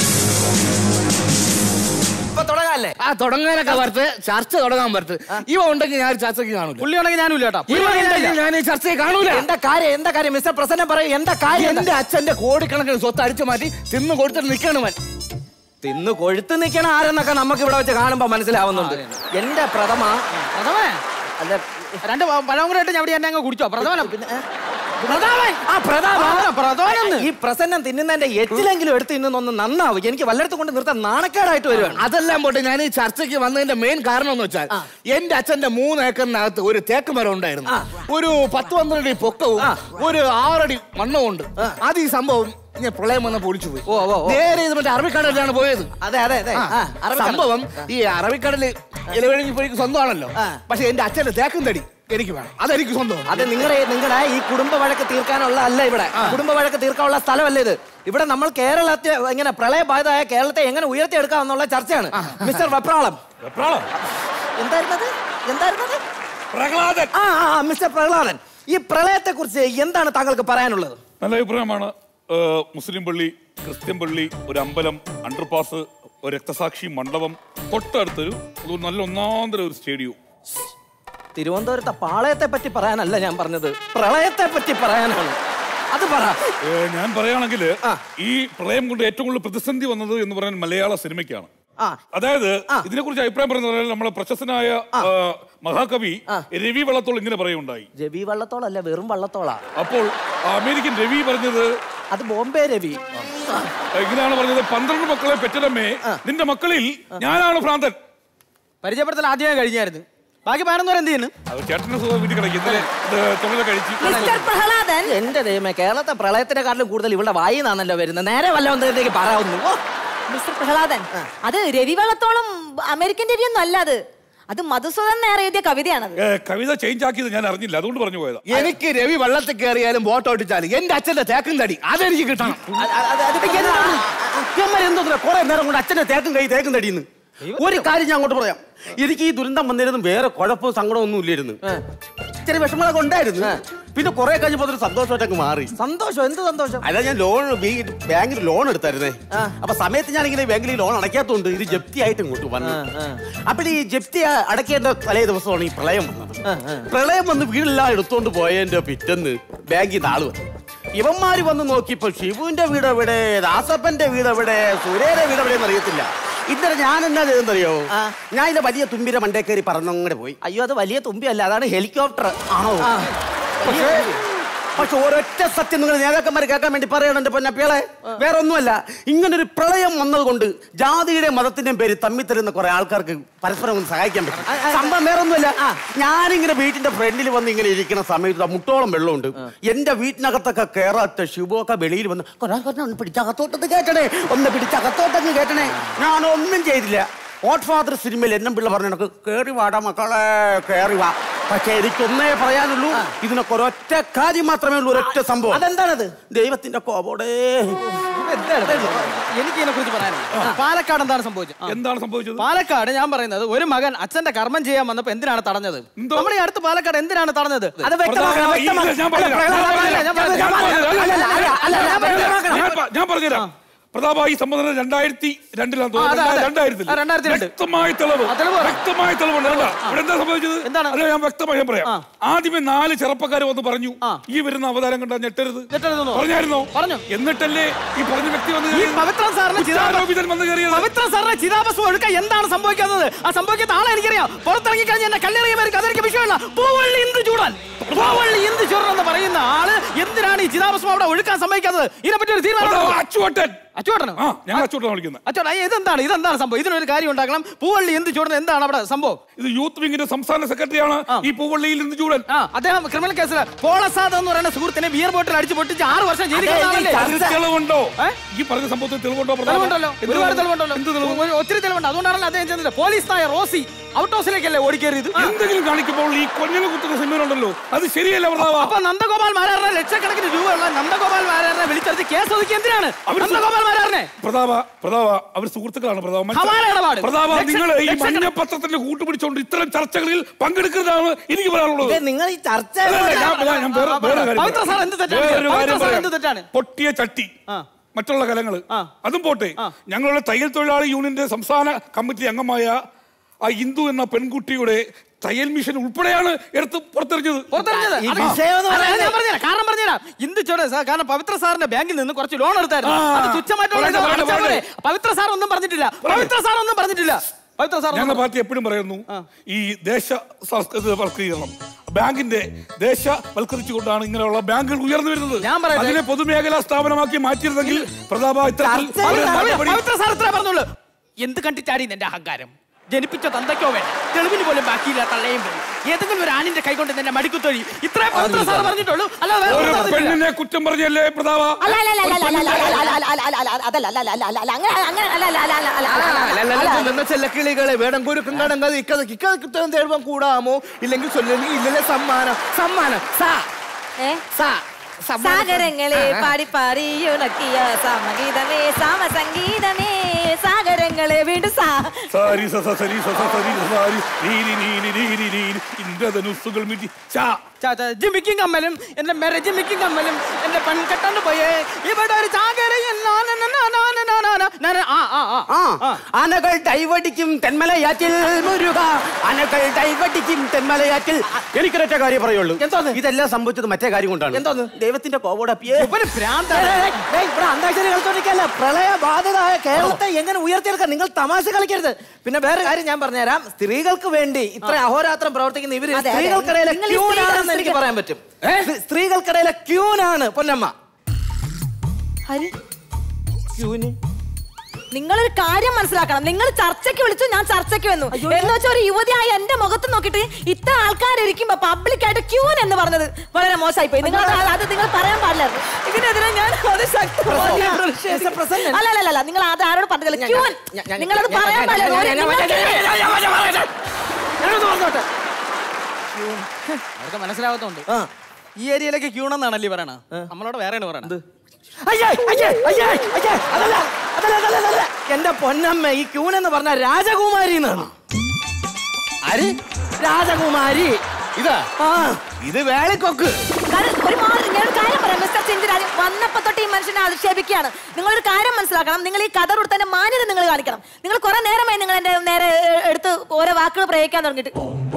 ഇപ്പൊ തുടങ്ങാല്ലേ ആ തുടങ്ങാനൊക്കെ വരത്ത് ചർച്ച തുടങ്ങാൻ വരത്ത് ഇവ ഉണ്ടെങ്കിൽ ഞാൻ ചർച്ചയ്ക്ക് കാണൂല പുള്ളി ഉണ്ടെങ്കിൽ ഞാനും കേട്ടോ ഇവ ഉണ്ടെങ്കിൽ ഞാൻ ഈ ചർച്ചയെ കാണൂല എന്താ കാര്യം എന്താ കാര്യം മിസ്റ്റർ പ്രസന്നൻ പറയൂ എന്താ കാര്യം എന്താ? എന്റെ അച്ഛന്റെ കോടിക്കണക്കിന് സ്വത്ത് അടിച്ചു മാറ്റി തിന്ന് കൊടുത്തിട്ട് നിൽക്കണം അവൻ തിന്ന് കൊഴുത്ത് നിൽക്കണ ആരെന്നൊക്കെ നമുക്ക് ഇവിടെ വെച്ച് കാണുമ്പോ മനസ്സിലാവുന്നുണ്ട് എന്റെ പ്രഥമ പ്രഥമേ അല്ല രണ്ട് പഴം കൂടെ ഇട്ട് ഞാൻ ഇവിടെ എന്നെ അങ്ങ് കുടിച്ചോ പ്രഥമനം പ്രതാപൻ ആ പ്രതാപ ആ, പ്രധാനം ഈ പ്രസന്നം തിന്നുന്നതിന്റെ എച്ചിലെങ്കിലും എടുത്ത് തിന്നുന്നൊന്ന് നന്നാവും എനിക്ക് വല്ലയിടത്ത് കൊണ്ട് നിർത്താൻ നാണക്കേടായിട്ട് വരുവാണ് അതെല്ലാം പോട്ടെ ഞാൻ ഈ ചർച്ചയ്ക്ക് വന്നതിന്റെ മെയിൻ കാരണം എന്ന് വെച്ചാൽ എന്റെ അച്ഛന്റെ മൂന്ന് ഏക്കറിനകത്ത് ഒരു തേക്ക് മരം ഉണ്ടായിരുന്നു ഒരു പത്ത് പന്ത്രണ്ട് അടി പൊക്കവും ഒരു ആറടി മണ്ണവും ഉണ്ട് അത് ഈ സംഭവം ഇങ്ങനെ പ്രളയം വന്നപ്പോൾ ഒളിച്ചു പോയി ഓ, ഓ, ഓ. നേരെ ഇത് മറ്റേ അറബിക്കടലിലാണ് പോയത് അതെ അതെ അതെ ആ, ആ, അറബിക്കടൽ. സംഭവം ഈ അറബിക്കടല് ഇലവഴിഞ്ഞപ്പോഴേക്ക് സ്വന്തമാണല്ലോ ആ. പക്ഷെ എന്റെ അച്ഛന്റെ തേക്കും തടി എനിക്ക് വേണം അതെനിക്ക് സ്വന്തമാണ് അത് നിങ്ങളുടെ നിങ്ങളുടെ ഈ കുടുംബ വഴക്ക് തീർക്കാനുള്ള അല്ല ഇവിടെ കുടുംബ വഴക്ക് തീർക്കാനുള്ള സ്ഥലമല്ല ഇത് ഇവിടെ നമ്മൾ കേരളത്തെ ഇങ്ങനെ പ്രളയബാധിതമായ കേരളത്തെ എങ്ങനെ ഉയർത്തിയെടുക്കാം എന്നുള്ള ചർച്ചയാണ് മിസ്റ്റർ വെപ്രാളം എന്തായിരുന്നത് എന്തായിരുന്നത് പ്രഹ്ലാദൻ ആ ആ, ആ, മിസ്റ്റർ പ്രഹ്ലാദൻ ഈ പ്രളയത്തെ കുറിച്ച് എന്താണ് താങ്കൾക്ക് പറയാനുള്ളത് നല്ല അഭിപ്രായമാണ് ഏഹ് മുസ്ലിം പള്ളി ക്രിസ്ത്യൻ പള്ളി ഒരു അമ്പലം അണ്ടർപാസ് ഒരു രക്തസാക്ഷി മണ്ഡപം തൊട്ടടുത്തൊരു ഒരു നല്ല ഒന്നാന്തര ഒരു സ്റ്റേഡിയവും തിരുവനന്തപുരത്തെ പാളയത്തെ പറ്റി പറയാനല്ല ഞാൻ പറഞ്ഞത് പ്രളയത്തെ പറ്റി പറയാനാണ് അത് പറ ഏഹ് ഞാൻ പറയുകയാണെങ്കിൽ ഈ പ്രളയം കൊണ്ട് ഏറ്റവും കൂടുതൽ പ്രതിസന്ധി വന്നത് എന്ന് പറയാൻ മലയാള സിനിമയ്ക്കാണ് ആ അതായത് ഇതിനെക്കുറിച്ച് അഭിപ്രായം പറയുന്നത് നമ്മളെ പ്രശസ്തനായ ഏഹ്, മഹാകവി രവി വള്ളത്തോൾ ഇങ്ങനെ പറയുണ്ടായി രവി വള്ളത്തോളല്ല വെറും വള്ളത്തോളാ അപ്പോൾ ആ അമേരിക്കൻ രവി പറഞ്ഞത് അത് ബോംബെ രവി ഇങ്ങനെയാണ് പറഞ്ഞത് പന്ത്രണ്ട് മക്കളെ പെറ്റലമ്മേ നിന്റെ മക്കളിൽ ഞാനാണ് ഭ്രാന്തൻ പരിചയപ്പെടുത്തൽ ആദ്യമേ കഴിഞ്ഞായിരുന്നു ബാക്കി പതിനൊന്നൂറ് എന്ത് ചെയ്യുന്നു അത് ചേട്ടന്റെ സുഖം വീട്ടിൽ കിടക്കും ഇന്നലെ ഇത് തൊഴിലെ കഴിച്ച് മിസ്റ്റർ പ്രഹ്ലാദൻ എന്റെ ദൈവമേ കേരളത്തെ പ്രളയത്തിനെക്കാട്ടിലും കൂടുതൽ ഇവിടെ വായിന്നാണല്ലോ വരുന്നത് നേരെ വല്ലവന്തേക്ക് പറയാവുന്നു ഓ, മിസ്റ്റർ പ്രഹ്ലാദൻ അത് രവി വള്ളത്തോളം അമേരിക്കൻ രവി ഒന്നും അല്ല അത് അത് മധുസൂദൻ നേരെ എഴുതിയ കവിതയാണത് ഏ, കവിത ചേഞ്ച് ആക്കിയത് ഞാൻ അറിഞ്ഞില്ല അതുകൊണ്ട് പറഞ്ഞു പോയതാ എനിക്ക് രവി വെള്ളത്തിൽ കയറിയാലും ബോട്ട് ഓട്ടിച്ചാലും എന്റെ അച്ഛന്റെ തേക്കും തടി അതെനിക്ക് കിട്ടണം എന്തോന്നില്ല കുറെ നേരം കൊണ്ട് അച്ഛന്റെ തേക്കും കൈ തേക്കും തടിയുന്നു ഒരു കാര്യം ഞാൻ അങ്ങോട്ട് പറയാം എനിക്ക് ഈ ദുരന്തം വന്നിരുന്നു വേറെ കുഴപ്പവും സങ്കടവും ഒന്നും ഇല്ലായിരുന്നു ചെറിയ വിഷമങ്ങളൊക്കെ ഉണ്ടായിരുന്നു പിന്നെ കുറെ കഴിഞ്ഞപ്പോ അതൊരു സന്തോഷമായിട്ടൊക്കെ മാറി സന്തോഷം എന്ത് സന്തോഷം അല്ല ഞാൻ ലോൺ ബാങ്കിൽ ലോൺ എടുത്തായിരുന്നേ അപ്പൊ സമയത്ത് ഞാൻ ഇങ്ങനെ ബാങ്കിൽ ലോൺ അടയ്ക്കാത്തതുകൊണ്ട് ഇത് ജപ്തി ആയിട്ട് ഇങ്ങോട്ട് വന്നു അപ്പൊ ഈ ജപ്തി അടയ്ക്കേണ്ട തലേ ദിവസമാണ് ഈ പ്രളയം വന്നത് പ്രളയം വന്ന് വീടെല്ലാം എടുത്തോണ്ട് പോയതിന്റെ പിറ്റന്ന് ബാങ്കിൽ നിന്ന് ആള് വന്നു ഇവന്മാര് വന്ന് നോക്കിയപ്പോ ഷിബുവിന്റെ വീട് എവിടെ ദാസപ്പന്റെ വീട് എവിടെ സുരേരെ വീട് എവിടെയെന്ന് അറിയത്തില്ല ഇന്നലെ ഞാൻ എന്നാ ചെയ്തെന്നറിയോ ഞാൻ ഇതിന്റെ വലിയ തുമ്പിന്റെ മണ്ടേ കയറി പറന്നങ്ങനെ പോയി അയ്യോ അത് വലിയ തുമ്പിയല്ല അതാണ് ഹെലികോപ്റ്റർ ആണോ പക്ഷേ പക്ഷെ ഒരൊറ്റ സത്യം നിങ്ങൾ നേതാക്കന്മാർ കേൾക്കാൻ വേണ്ടി പറയണം എന്റെ പൊന്നപ്പികളെ വേറെ ഒന്നുമല്ല ഇങ്ങനൊരു പ്രളയം വന്നതുകൊണ്ട് ജാതിയുടെയും മതത്തിന്റെയും പേര് തമ്മിൽ തരുന്ന കുറെ ആൾക്കാർക്ക് പരസ്പരം ഒന്ന് സഹായിക്കാൻ പറ്റും സംഭവം വേറെ ഒന്നുമല്ല ഞാനിങ്ങനെ വീട്ടിന്റെ ഫ്രണ്ടിൽ വന്ന് ഇങ്ങനെ ഇരിക്കുന്ന സമയത്ത് ദാ മുട്ടോളം വെള്ളമുണ്ട് എന്റെ വീട്ടിനകത്തൊക്കെ കേറാത്ത ശിവൊക്കെ വെളിയിൽ വന്ന് "കൊരാ, കൊരാ, ഒന്ന് പിടിച്ചകത്തോട്ടത് കേട്ടണേ ഒന്ന് പിടിച്ചകത്തോട്ടങ്ങ് കേട്ടണേ ഞാനൊന്നും ചെയ്തില്ല ഹോട്ട് ഫാദർ സിനിമയിൽ എന്നും പിള്ള പറഞ്ഞ കണക്ക് കേറി വാടാ മക്കളെ കേറി വാ പക്ഷെ എനിക്കൊന്നേ പറയാനുള്ളൂ ഇതിനൊക്കെ ഒരൊറ്റ കാര്യം മാത്രമേ ഉള്ളൂ ഒരൊറ്റ സംഭവം അതെന്താണത് ദൈവത്തിന്റെ കോപോടേ എനിക്ക് ഇതിനെ കുറിച്ച് പറയാനുണ്ട് പാലക്കാട് എന്താണ് സംഭവിച്ചത് എന്താണ് സംഭവിച്ചത് പാലക്കാട് ഞാൻ പറയുന്നത് ഒരു മകൻ അച്ഛന്റെ കർമ്മം ചെയ്യാൻ വന്നപ്പോ എന്തിനാണ് തടഞ്ഞത് നമ്മുടെ ഈ അടുത്ത് പാലക്കാട് എന്തിനാണ് തടഞ്ഞത് അത് വ്യക്തമാക്കണം പ്രധാന- ഇല്ല, ഞാൻ വ്യക്തമാക്കണം. പറഞ്ഞുതരാം. ഞാൻ പറഞ്ഞുതരാം. ഞാൻ ഞാൻ പറഞ്ഞുതരാം. അല്ല, അല്ല, ഞാൻ വ്യക്തമാക്കണം. ഞാൻ പ- ഞാൻ പറഞ്ഞുതരാം പ്രതാപ ഈ സംബന്ധം രണ്ടായിരത്തി രണ്ടിലാണ് ആ, അതെ, അതെ. രണ്ടായിരത്തിൽ ആ, രണ്ടായിരത്തി രണ്ട്. വ്യക്തമായ തെളിവ് ആ, തെളിവ് പറ. വ്യക്തമായ തെളിവുണ്ട് കേട്ടോ. ഇവിടെ എന്താ സംഭവിച്ചത് എന്താണ്? അല്ല ഞാൻ വ്യക്തമായി ഞാൻ പറയാം ആദ്യമേ നാല് ചെറുപ്പക്കാർ വന്ന് പറഞ്ഞു ഈ വരുന്ന അവതാരം കണ്ട ഞെട്ടരുത് ഞെട്ടരുതെന്നോ? പറഞ്ഞായിരുന്നോ പറഞ്ഞു. എന്നിട്ടല്ലേ ഈ പറഞ്ഞ വ്യക്തി വന്ന് ഈ കയറിയത്? പവിത്ര സാറിന് ചിതാഭ- കുറ്റാരോപിതൻ വന്ന് കയറിയത് പവിത്ര സാറിന്റെ ചിതാഭസ്മം ഒഴുക്കാൻ എന്താണ് സംഭവിക്കുന്നത് ആ സംഭവിക്കുന്ന ആളെ എനിക്കറിയാം പുറത്തിറങ്ങി കഴിഞ്ഞ എന്നെ കല്ലെറിയവർക്ക് അതെനിക്ക് വിഷയമല്ല പൂവള്ളി എന്ത് ചൂടാൻ പൂവള്ളി എന്ത് ചൂടൻ എന്ന് പറയുന്ന ആള് എന്തിനാണ് ഈ ചിതാഭസ്മം അവിടെ ഒഴുക്കാൻ സംഭവിക്കാത്തത് ഇതിനെപ്പറ്റി ഒരു തീരുമാനം പ്രതാപ, എടുക്കണം. അച്ചുവട്ടൻ അച്ചുവേട്ടനോ ആ ഞാൻ അച്ചുവട്ടൻ വിളിക്കുന്നത് അച്ചോട്ടാ ഇതെന്താണ് ഇതെന്താണ് സംഭവം ഇതിനൊരു കാര്യം ഉണ്ടാക്കണം പൂവള്ളി എന്ത് ചൂടൻ എന്താണ് അവിടെ സംഭവം ഇത് യൂത്ത് വിങ്ങിന്റെ സംസ്ഥാന സെക്രട്ടറിയാണ് ഈ പൂവള്ളിയിൽ നിന്ന് ചൂടൻ ആ അദ്ദേഹം ക്രിമിനൽ കേസിൽ പോളസാദ് എന്ന് പറയുന്ന സുഹൃത്തിനെ ബിയർ ബോട്ടിൽ അടിച്ച് പൊട്ടിച്ച് ആറ് വർഷം ജയിലിൽ കിടന്ന ആളല്ലേ? അതിന് തെളിവുണ്ടോ ഏ? ഈ പറഞ്ഞ സംഭവത്തിൽ തെളിവുണ്ടോ പ്രതാപ? തെളിവുണ്ടല്ലോ എന്ത് ഒരുപാട് തെളിവ്? തെളിവുണ്ടല്ലോ എന്ത് തെളിവ് ഒരു- ഒത്തിരി തെളിവുണ്ട് അതുകൊണ്ടാണല്ലോ അദ്ദേഹം ചെന്നത് പോലീസ് നായ റോസി ഔട്ട് ഹൗസിലേക്കല്ലേ ഓടിക്കേറിയത് എന്തെങ്കിലും കാണിക്കുമ്പോൾ ഈ കൊഞ്ഞനെ കുത്തുന്ന സിനിമയിലുണ്ടല്ലോ അത് ശരിയല്ല പ്രതാപ അപ്പൊ നന്ദഗോപാൽ മാരാറിനെ ലക്ഷക്കണക്കിന് രൂപയുള്ള നന്ദഗോപാൽ മാരാറിനെ വിളിച്ചെടുത്ത് കേസ് ഒതുക്കി എന്തിനാണ് അവര് നന്ദഗോപാൽ മാരാറിനെ പ്രതാപ പ്രതാപ അവർ സുഹൃത്തുക്കളാണ് പ്രതാപ മനസ്സിലായോ? ഹവാല ഇടപാട്. പ്രതാപ ലക്ഷ- നിങ്ങൾ ഈ ലക്ഷക്കണ- മഞ്ഞപ്പത്രത്തിന്റെ കൂട്ടുപിടിച്ചുകൊണ്ട് ഇത്തരം ചർച്ചകളിൽ പങ്കെടുക്കുന്നതാണ് എനിക്ക് പറയാനുള്ളത് നിങ്ങൾ ഈ ചർച്ച അല്ല, അല്ല, ഞാൻ- ഞാൻ- ഞാൻ വേറെ- വേറെ കാര്യം പവിത്ര പറയാം. സാർ എന്ത് തെറ്റാണ് വേറൊരു ചെയ്തത്? കാര്യം പവിത്ര സാർ പറയാം. എന്ത് തെറ്റാണ് പൊട്ടിയ ചട്ടി ആ. മറ്റുള്ള കലങ്ങള് ആ. അതും പോട്ടെ ഞങ്ങളുടെ തയ്യൽ തൊഴിലാളി യൂണിയന്റെ സംസ്ഥാന കമ്മിറ്റി അംഗമായ ആ ഇന്ദു എന്ന പെൺകുട്ടിയുടെ തയ്യൽ മിഷൻ ഉൾപ്പെടെയാണ് എടുത്ത് പുറത്തെറിഞ്ഞത് പുറത്തിറങ്ങിയത് ഈ അത് വിഷയം എന്ന് അല്ല, പറയുന്നത് ഞാൻ പറഞ്ഞുതരാം കാരണം പറഞ്ഞുതരാം ഇന്ത് ചോടെ സാർ കാരണം പവിത്ര സാറിന്റെ ബാങ്കിൽ നിന്ന് കുറച്ച് ലോൺ എടുത്തായിരുന്നു ആ. അത് തുച്ഛമായിട്ടുള്ള പറയട്ടെ, ഇത് പറയട്ടെ, അടച്ചാൽ പോരെ. പറയട്ടെ. പവിത്ര സാർ ഒന്നും പറഞ്ഞിട്ടില്ല പവിത്ര സാർ ഒന്നും പറഞ്ഞിട്ടില്ല പവിത്ര സാർ ഒന്നും ഞങ്ങളുടെ പാർട്ടി എപ്പോഴും പറയുന്നു ഈ ദേശ വൽക്കരണം ബാങ്കിന്റെ ദേശവൽക്കരിച്ചുകൊണ്ടാണ് ഇങ്ങനെയുള്ള ബാങ്കുകൾ ഉയർന്നു വരുന്നത് ഞാൻ പറയട്ടെ. അതിനെ പൊതുമേഖലാ സ്ഥാപനമാക്കി മാറ്റിയിരുന്നെങ്കിൽ പ്രതാപ ഇത്തരത്തിൽ ഒരു പവിത്ര- നടപടി- പവിത്ര സാർ ഇത്രേ പറഞ്ഞുള്ളൂ എന്ത് കണ്ടിട്ടാടി നിന്റെ അഹങ്കാരം ജനിപ്പിച്ച തന്തയ്ക്കോ വേണം തെളിവിന് പോലും ബാക്കിയില്ല തള്ളയും പോയി ഏതെങ്കിലും ഒരു ആണിന്റെ കൈകൊണ്ട് നിന്റെ മടിക്കുത്തൊഴി ഇത്രേ പവിത്ര സാർ പറഞ്ഞിട്ടുള്ളൂ അല്ല വേറെ ഒരു ഒന്നും പറഞ്ഞിട്ടില്ല. പെണ്ണിനെ കുറ്റം പറഞ്ഞല്ലേ പ്രതാപ അല്ല അല്ല അല്ല അല്ല അല്ല അല്ല അല്ല അല്ല അല്ല അല്ല അല്ല അതല്ല അല്ല അല്ല അല്ല അല്ല അങ്ങനെ അങ്ങനെ അല്ല അല്ല അല്ല അല്ല അല്ല അല്ല അല്ല ചെല്ലക്കിളികളെ വേണം കുരുക്കും കടങ്കാതെ ഇക്കത് കിക്കത്തം തേടുവാൻ കൂടാമോ ഇല്ലെങ്കിൽ ചൊല്ലെങ്കിൽ ഇല്ലല്ലേ സമ്മാനം സമ്മാനം സാ ഏ? സാ സാഗരങ്ങളെ പാടി പാടി ഉണക്കിയ സമഗീതമേ സാമസംഗീതമേ സാഗരങ്ങളെ വീണ്ടും സാ സാരി സ സ സരി സ സ സരി സ സാരി നീരി നീരി നീരി നീരി ഇന്ദ്രധനുസ്സുകൾ മിറ്റി ചാ ചാ, ചാ, ജിമിക്കും കമ്മലും എന്റെ മെരജിമിക്കും കമ്മലും എന്റെ പെൺകെട്ടോണ്ട് പോയേ ഇവിടെ ഒരു ചാകരയൻ നാന നാന നാന നാന നാന നാന. ആ ആ ആ ആ ആനകൾ ഡൈവടിക്കും തെന്മലയാറ്റിൽ മുരുക ആനകൾ ഡൈവടിക്കും തെന്മലയാറ്റിൽ എനിക്കൊരൊറ്റ കാര്യം പറയുള്ളൂ എന്തോന്ന്? ഇതെല്ലാം സംഭവിച്ചത് മറ്റേ കാര്യം കൊണ്ടാണ് എന്തോന്ന്? ദൈവത്തിന്റെ കോപോടപ്പിയേ ഇവന് ഭ്രാന്താണ് ഇവിടെ അന്താക്ഷരി കളിച്ചോണ്ടിരിക്കല്ല പ്രളയ ബാധിതമായ കേരളത്തെ എങ്ങനെ ഉയർത്തിയെടുക്കാൻ നിങ്ങൾ തമാശ കളിക്കരുത് പിന്നെ വേറെ കാര്യം ഞാൻ പറഞ്ഞുതരാം സ്ത്രീകൾക്ക് വേണ്ടി ഇത്ര അഹോരാത്രം പ്രവർത്തിക്കുന്ന ഇവര് അതെ, അതെ. സ്ത്രീകൾക്കിടയിലെ നിങ്ങൾ ഈ ക്യൂനാണെന്ന് സ്ത്രീകൾ- എനിക്ക് പറയാൻ പറ്റും സ്ത്രീ- സ്ത്രീകൾക്കിടയിലെ ക്യൂനാണ് പൊന്നമ്മ ഹരി ക്യൂന് നിങ്ങളൊരു കാര്യം മനസ്സിലാക്കണം നിങ്ങൾ ചർച്ചയ്ക്ക് വിളിച്ചു ഞാൻ ചർച്ചയ്ക്ക് വന്നു എന്ന് വെച്ചാൽ ഒരു യുവതിയായ എന്റെ മുഖത്ത് നോക്കിയിട്ട് ഇത്ര ആൾക്കാരിരിക്കുമ്പോ പബ്ലിക് ആയിട്ട് ക്യൂൻ എന്ന് പറഞ്ഞത് വളരെ മോശമായി പോയി നിങ്ങൾ അത് അത് നിങ്ങൾ പറയാൻ പാടില്ലായിരുന്നു ഇതിനെതിരെ ഞാൻ അത് ശക്തമായി Mr. President. അല്ല അല്ല അല്ല നിങ്ങൾ അത് ആരോട് പറഞ്ഞില്ല ഞാൻ- ക്യൂൻ ഞാൻ- ഞാൻ- നിങ്ങളത് ഞാൻ- പറയാൻ ഞാൻ- പാടില്ല ഞാൻ- ഞാൻ- നിങ്ങൾ- ഞാൻ- ഞാൻ- ഞാൻ- ഞാൻ- ഞാൻ- ഞാനൊന്ന് പറഞ്ഞോട്ടെ അവർക്ക് മനസ്സിലാവാത്തോണ്ട് ഈ ഏരിയയിലേക്ക് ക്യൂണെന്നാണല്ലേ പറയണ നമ്മളോട് വേറെയാണ് പറയണത് അയ്യേ, അയ്യേ, അയ്യേ, അയ്യേ, അതല്ല, അതല്ല, അതല്ല, അതല്ല. എന്റെ പൊന്നമ്മ ഈ ക്യൂൻ എന്ന് പറഞ്ഞ രാജകുമാരി എന്നാണ് ആര് രാജകുമാരി ഇതാ ആ ഇത് വേളിക്കൊക്ക് കാരണം ഒരു മാറി ഞാൻ ഒരു കാര്യം പറയാം മിസ്റ്റർ ചെഞ്ചിരാജ് വന്നപ്പോ തൊട്ട് ഈ മനുഷ്യനെ അധിക്ഷേപിക്കുകയാണ് നിങ്ങളൊരു കാര്യം മനസ്സിലാക്കണം നിങ്ങൾ ഈ കഥ കൊടുത്തതിന്റെ മാന്യത നിങ്ങൾ കാണിക്കണം നിങ്ങൾ കുറെ നേരമായി നിങ്ങൾ എന്റെ നേരെ ഏ, എടുത്ത് ഓരോ വാക്കുകൾ പ്രയോഗിക്കാൻ തുടങ്ങിയിട്ട്